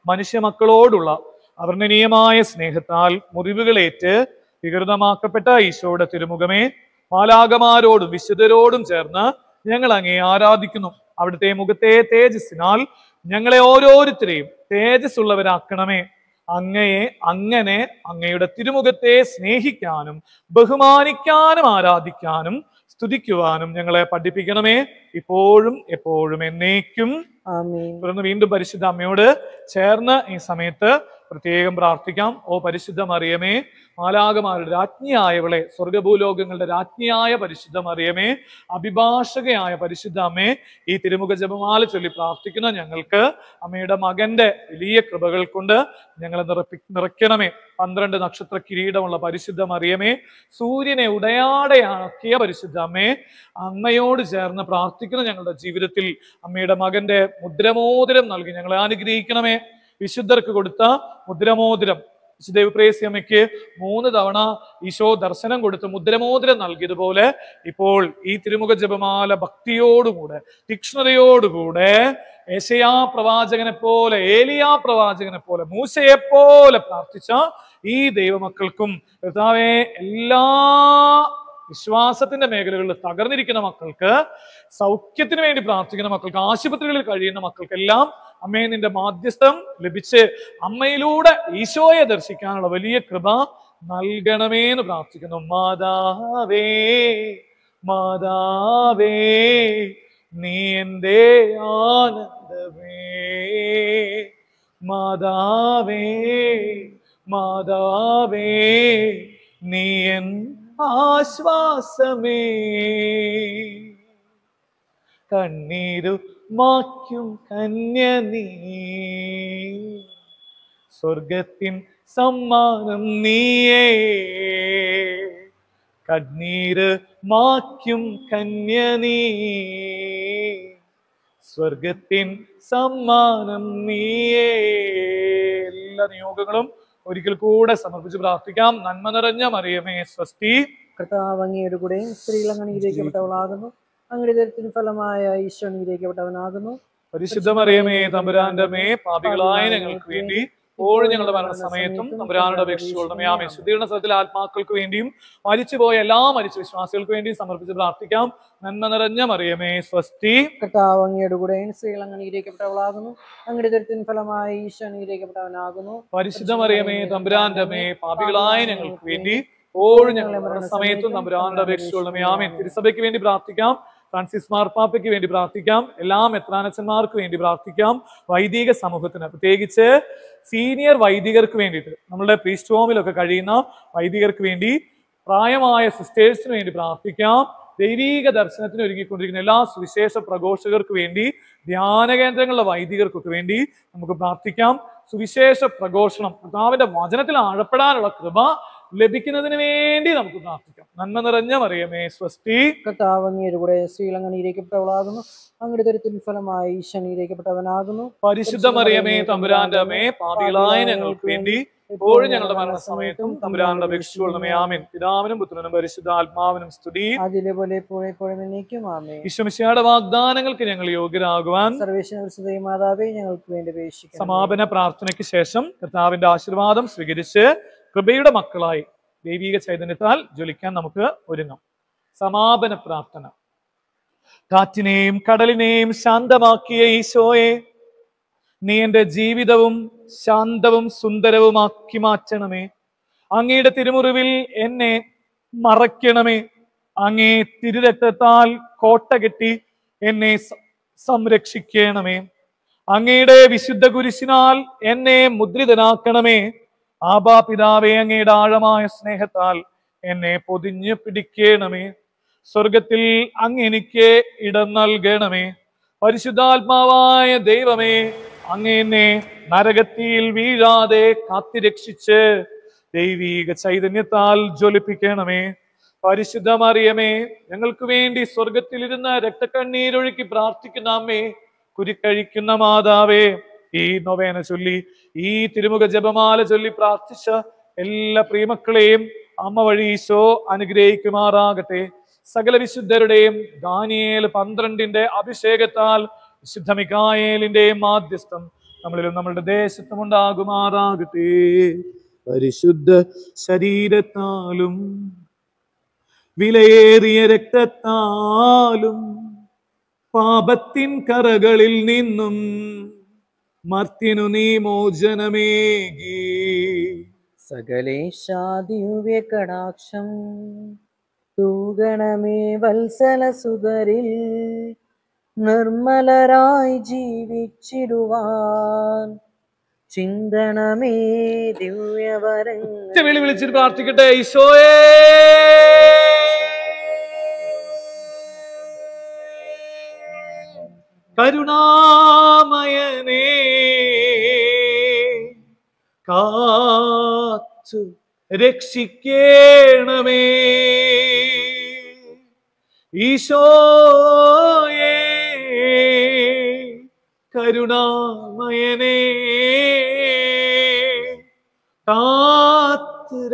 മനുഷ്യ മക്കളോടുള്ള അവർണ്ണനീയമായ സ്നേഹത്താൽ മുറിവുകളേറ്റ് വികൃതമാക്കപ്പെട്ട ഈശോയുടെ തിരുമുഖമേ മാലാകമാരോടും വിശുദ്ധരോടും ചേർന്ന് ഞങ്ങൾ അങ്ങേ ആരാധിക്കുന്നു അവിടുത്തെ മുഖത്തെ തേജസ്സിനാൽ ഞങ്ങളെ ഓരോരുത്തരെയും തേജസ്സുള്ളവരാക്കണമേ അങ്ങയെ അങ്ങനെ അങ്ങയുടെ തിരുമുഖത്തെ സ്നേഹിക്കാനും ബഹുമാനിക്കാനും ആരാധിക്കാനും സ്തുതിക്കുവാനും ഞങ്ങളെ പഠിപ്പിക്കണമേ ഇപ്പോഴും എപ്പോഴും എന്നേക്കും ആമേൻ തുടർന്ന് വീണ്ടും പരിശുദ്ധ അമ്മയോട് ചേർന്ന് ഈ സമയത്ത് പ്രത്യേകം പ്രാർത്ഥിക്കാം ഓ പരിശുദ്ധ മറിയമേ മാലാകമാരുടെ രാജ്ഞിയായവളെ സ്വർഗഭൂലോകങ്ങളുടെ രാജ്ഞിയായ പരിശുദ്ധ മറിയമേ അഭിഭാഷകയായ പരിശുദ്ധ അമ്മേ ഈ തിരുമുഖ ജപമാല ചൊല്ലി പ്രാർത്ഥിക്കുന്ന ഞങ്ങൾക്ക് അമ്മയുടെ മകന്റെ വലിയ കൃപകൾ കൊണ്ട് ഞങ്ങളെ നിറപ്പി നിറയ്ക്കണമേ പന്ത്രണ്ട് നക്ഷത്ര കിരീടമുള്ള പരിശുദ്ധ മറിയമേ സൂര്യനെ ഉടയാടെയാക്കിയ പരിശുദ്ധ അമ്മേ അമ്മയോട് ചേർന്ന് പ്രാർത്ഥിക്കുന്ന ഞങ്ങളുടെ ജീവിതത്തിൽ അമ്മയുടെ മകന്റെ മുദ്രമോതിരം നൽകി ഞങ്ങളെ അനുഗ്രഹിക്കണമേ വിശുദ്ധർക്ക് കൊടുത്ത മുദ്രമോതിരം വിശുദ്ധ അമ്മയ്ക്ക് മൂന്ന് തവണ ഈശോ ദർശനം കൊടുത്ത് മുദ്രമോതിരം നൽകിയതുപോലെ ഇപ്പോൾ ഈ തിരുമുഖ ജപമാല ഭക്തിയോടുകൂടെ തീക്ഷ്ണതയോടുകൂടെ ഏശയാ പ്രവാചകനെ പോലെ ഏലിയാ പ്രവാചകനെ പോലെ മൂസയെ പോലെ പ്രാർത്ഥിച്ച ഈ ദൈവമക്കൾക്കും കർത്താവെ എല്ലാ വിശ്വാസത്തിന്റെ മേഖലകളിൽ തകർന്നിരിക്കുന്ന മക്കൾക്ക് സൗഖ്യത്തിന് വേണ്ടി പ്രാർത്ഥിക്കുന്ന മക്കൾക്ക് ആശുപത്രികളിൽ കഴിയുന്ന മക്കൾക്കെല്ലാം അമ്മയെ നിന്റെ മാധ്യസ്ഥം ലഭിച്ച് അമ്മയിലൂടെ ഈശോയെ ദർശിക്കാനുള്ള വലിയ കൃപ നൽകണമേ എന്ന് പ്രാർത്ഥിക്കുന്നു മാതാവേ മാതാവേ നീ എൻ്റെ ആനന്ദമേ മാതാവേ മാതാവേ നീ എൻ ആശ്വാസമേ കണ്ണീരു മാക്കും കന്യ നീ സ്വർഗത്തിൻ സമ്മാനം നീയേ കണ്ണീര് മാക്കും കന്യ നീ സ്വർഗത്തിൻ സമ്മാനം നീയേ എല്ലാ നിയോഗങ്ങളും ഒരിക്കൽ കൂടെ സമർപ്പിച്ച് പ്രാർത്ഥിക്കാം നന്മ നിറഞ്ഞ മറിയമേ സ്വസ്തി കർത്താവ് അങ്ങയുടെ കൂടെ സ്ത്രീകൾ അങ്ങ് അനുഗ്രഹിക്കപ്പെട്ടവളാകുന്നു അങ്ങയുടെ ദരത്തിന് ഫലമായ ഈശോ അനുഗ്രഹിക്കപ്പെട്ടവനാകുന്നു പരിശുദ്ധ മറിയമേ തമ്പുരാന്റെ മേ പാപികളായ ഞങ്ങൾക്ക് വേണ്ടി ഇപ്പോഴും ഞങ്ങളുടെ മരണസമയത്തും തമ്പുരാനുടെ അപേക്ഷിച്ചുകൊള്ളണമേ ആമേ ശുദ്ധീകരണ സ്ഥലത്തിലെ ആത്മാക്കൾക്ക് വേണ്ടിയും മരിച്ചുപോയ എല്ലാ മരിച്ച വിശ്വാസികൾക്ക് വേണ്ടിയും സമർപ്പിച്ച് പ്രാർത്ഥിക്കാം നന്മ നിറഞ്ഞ മറിയമേ സ്വസ്തി കർത്താവ് അങ്ങയുടെ കൂടെ സ്ത്രീകൾ അങ്ങ് അനുഗ്രഹിക്കപ്പെട്ടവളാകുന്നു അങ്ങയുടെ ദരത്തിന് ഫലമായ ഈശോ അനുഗ്രഹിക്കപ്പെട്ടവനാകുന്നു പരിശുദ്ധ മറിയമേ തമ്പുരാന്റെ മേ പാപികളായ ഞങ്ങൾക്ക് വേണ്ടി ഇപ്പോഴും ഞങ്ങളുടെ മരണസമയത്തും തമ്പുരാനുടെ അപേക്ഷിച്ചുകൊള്ളണമേ ആമേ തിരുസഭയ്ക്ക് വേണ്ടി പ്രാർത്ഥിക്കാം ഫ്രാൻസിസ് മാർപ്പാപ്പയ്ക്ക് വേണ്ടി പ്രാർത്ഥിക്കാം എല്ലാ മെത്രാനച്ചന്മാർക്ക് വേണ്ടി പ്രാർത്ഥിക്കാം വൈദിക സമൂഹത്തിന് പ്രത്യേകിച്ച് സീനിയർ വൈദികർക്ക് വേണ്ടിയിട്ട് നമ്മളുടെ പ്രീസ്റ്റ് ഹോമിലൊക്കെ കഴിയുന്ന വൈദികർക്ക് വേണ്ടി പ്രായമായ സിസ്റ്റേഴ്സിന് വേണ്ടി പ്രാർത്ഥിക്കാം ദൈവീക ദർശനത്തിന് ഒരുങ്ങിക്കൊണ്ടിരിക്കുന്ന എല്ലാ സുവിശേഷ പ്രഘോഷകർക്ക് വേണ്ടി ധ്യാന കേന്ദ്രങ്ങളിലെ വൈദികർക്കൊക്കെ വേണ്ടി നമുക്ക് പ്രാർത്ഥിക്കാം സുവിശേഷ പ്രഘോഷണം കർത്താവിന്റെ വചനത്തിൽ ആഴപ്പെടാനുള്ള കൃപ ലഭിക്കുന്നതിന് വേണ്ടി നമുക്ക് പ്രാർത്ഥിക്കാം നന്മ നിറഞ്ഞ മറിയമേ സ്വസ്തി കർത്താവ് അങ്ങയുടെ കൂടെ സ്ത്രീകൾ അങ്ങ് അനുഗ്രഹിക്കപ്പെട്ടവളാകുന്നു അങ്ങയുടെ ദരത്തിന് ഫലമായ ഈശോ അനുഗ്രഹിക്കപ്പെട്ടവനാകുന്നു പരിശുദ്ധ മറിയമേ തമ്പുരാന്റെ അമ്മേ പാപികളായ ഞങ്ങൾക്ക് വേണ്ടി ഇപ്പോഴും ഞങ്ങളുടെ മരണസമയത്തും തമ്പുരാനുടെ അപേക്ഷിച്ചുകൊള്ളണമേ ആമേൻ പിതാവിനും പുത്രനും പരിശുദ്ധ ആത്മാവിനും സ്തുതി അതിലെ പോലെ എപ്പോഴും എപ്പോഴും എന്നേക്കും ആമേ ഈശ്വമിശയുടെ വാഗ്ദാനങ്ങൾക്ക് ഞങ്ങൾ യോഗ്യരാകുവാൻ സർവേശ്വര മാതാവേ ഞങ്ങൾക്ക് വേണ്ടി അപേക്ഷിക്കണം സമാപന പ്രാർത്ഥനയ്ക്ക് ശേഷം കർത്താവിന്റെ ആശീർവാദം സ്വീകരിച്ച് കൃപയുടെ മക്കളായി ദൈവിക ചൈതന്യത്താൽ ജ്വലിക്കാൻ നമുക്ക് ഒരുങ്ങാം സമാപന പ്രാർത്ഥന കാറ്റിനെയും കടലിനെയും ശാന്തമാക്കിയ ഈശോയെ നീ എന്റെ ജീവിതവും ശാന്തവും സുന്ദരവുമാക്കി മാറ്റണമേ അങ്ങയുടെ തിരുമുറിവിൽ എന്നെ മറയ്ക്കണമേ അങ്ങേ തിരുരക്തത്താൽ കോട്ട കെട്ടി എന്നെ സ- സംരക്ഷിക്കണമേ അങ്ങയുടെ വിശുദ്ധ കുരിശിനാൽ എന്നെ മുദ്രിതനാക്കണമേ ആബാ പിതാവേ അങ്ങയുടെ ആഴമായ സ്നേഹത്താൽ എന്നെ പൊതിഞ്ഞു പിടിക്കണമേ സ്വർഗത്തിൽ അങ്ങ് എനിക്ക് ഇടം നൽകണമേ പരിശുദ്ധാത്മാവായ ദൈവമേ അങ്ങ് എന്നെ നരകത്തിയിൽ വീഴാതെ കാത്തിരക്ഷിച്ച് ദൈവീക ചൈതന്യത്താൽ ജ്വലിപ്പിക്കണമേ പരിശുദ്ധ മറിയമേ ഞങ്ങൾക്ക് വേണ്ടി സ്വർഗത്തിലിരുന്ന് രക്തക്കണ്ണീരൊഴുക്കി പ്രാർത്ഥിക്കുന്ന അമ്മേ കുരിക്കഴിക്കുന്ന മാതാവേ ഈ നൊവേന ചൊല്ലി ഈ തിരുമുഖ ജപമാല ചൊല്ലി പ്രാർത്ഥിച്ച എല്ലാ പ്രിയമക്കളെയും അമ്മ വഴി ഈശോ അനുഗ്രഹിക്കുമാറാകട്ടെ സകല വിശുദ്ധരുടെയും ദാനിയേൽ പന്ത്രണ്ടിന്റെ അഭിഷേകത്താൽ വിശുദ്ധ മിക്കായേലിന്റെയും മാധ്യസ്ഥം നമ്മളിലും നമ്മളുടെ ദേശത്തും ഉണ്ടാകുമാറാകട്ടെ പരിശുദ്ധ ശരീരത്താലും വിലയേറിയ രക്തത്താലും പാപത്തിൻ കറകളിൽ നിന്നും മർത്തിനു നീ മോചനമേകി സകലേശാദിവ്യ കടാക്ഷം തൂഗണമേ വത്സല സുതരിൽ നിർമ്മലരായി ജീവിച്ചിടുവാൻ ചിന്തണമേ ദിവ്യവരങ്ങൾ ഒറ്റ വിളി വിളിച്ചിട്ട് പ്രാർത്ഥിക്കട്ടെ ഈശോയേ കരുണാമയനേ കാത്തു രക്ഷിക്കേണമേ ഈശോയേ കരുണാമയനേ കാത്ത്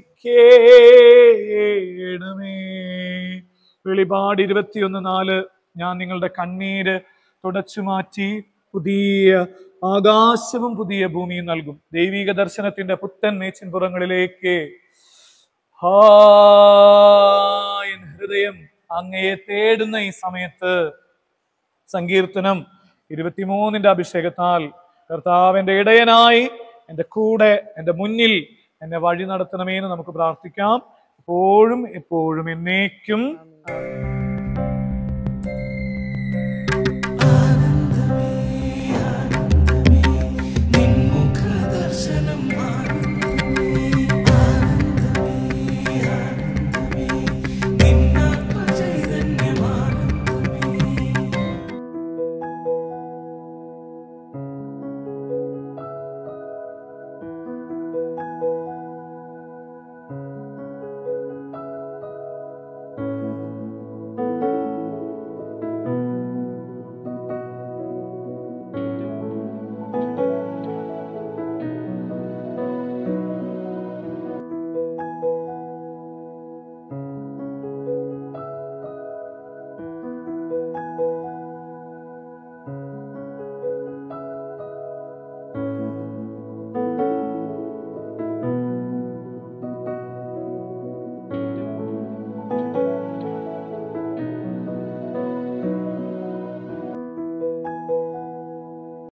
രക്ഷിക്കേണമേ വെളിപാട് ഇരുപത്തിയൊന്ന് നാല് ഞാൻ നിങ്ങളുടെ കണ്ണീര് തുടച്ചു മാറ്റി പുതിയ ആകാശവും പുതിയ ഭൂമിയും നൽകും ദൈവിക ദർശനത്തിന്റെ പുത്തൻ മേച്ചിൻപുറങ്ങളിലേക്ക് ഹാ എൻ ഹൃദയം അങ്ങയെ തേടുന്ന ഈ സമയത്ത് സങ്കീർത്തനം ഇരുപത്തിമൂന്നിന്റെ അഭിഷേകത്താൽ കർത്താവിന്റെ ഇടയനായി എൻ്റെ കൂടെ എൻ്റെ മുന്നിൽ എന്നെ വഴി നടത്തണമേ എന്ന് നമുക്ക് പ്രാർത്ഥിക്കാം എപ്പോഴും എപ്പോഴും എന്നേക്കും ദർശനം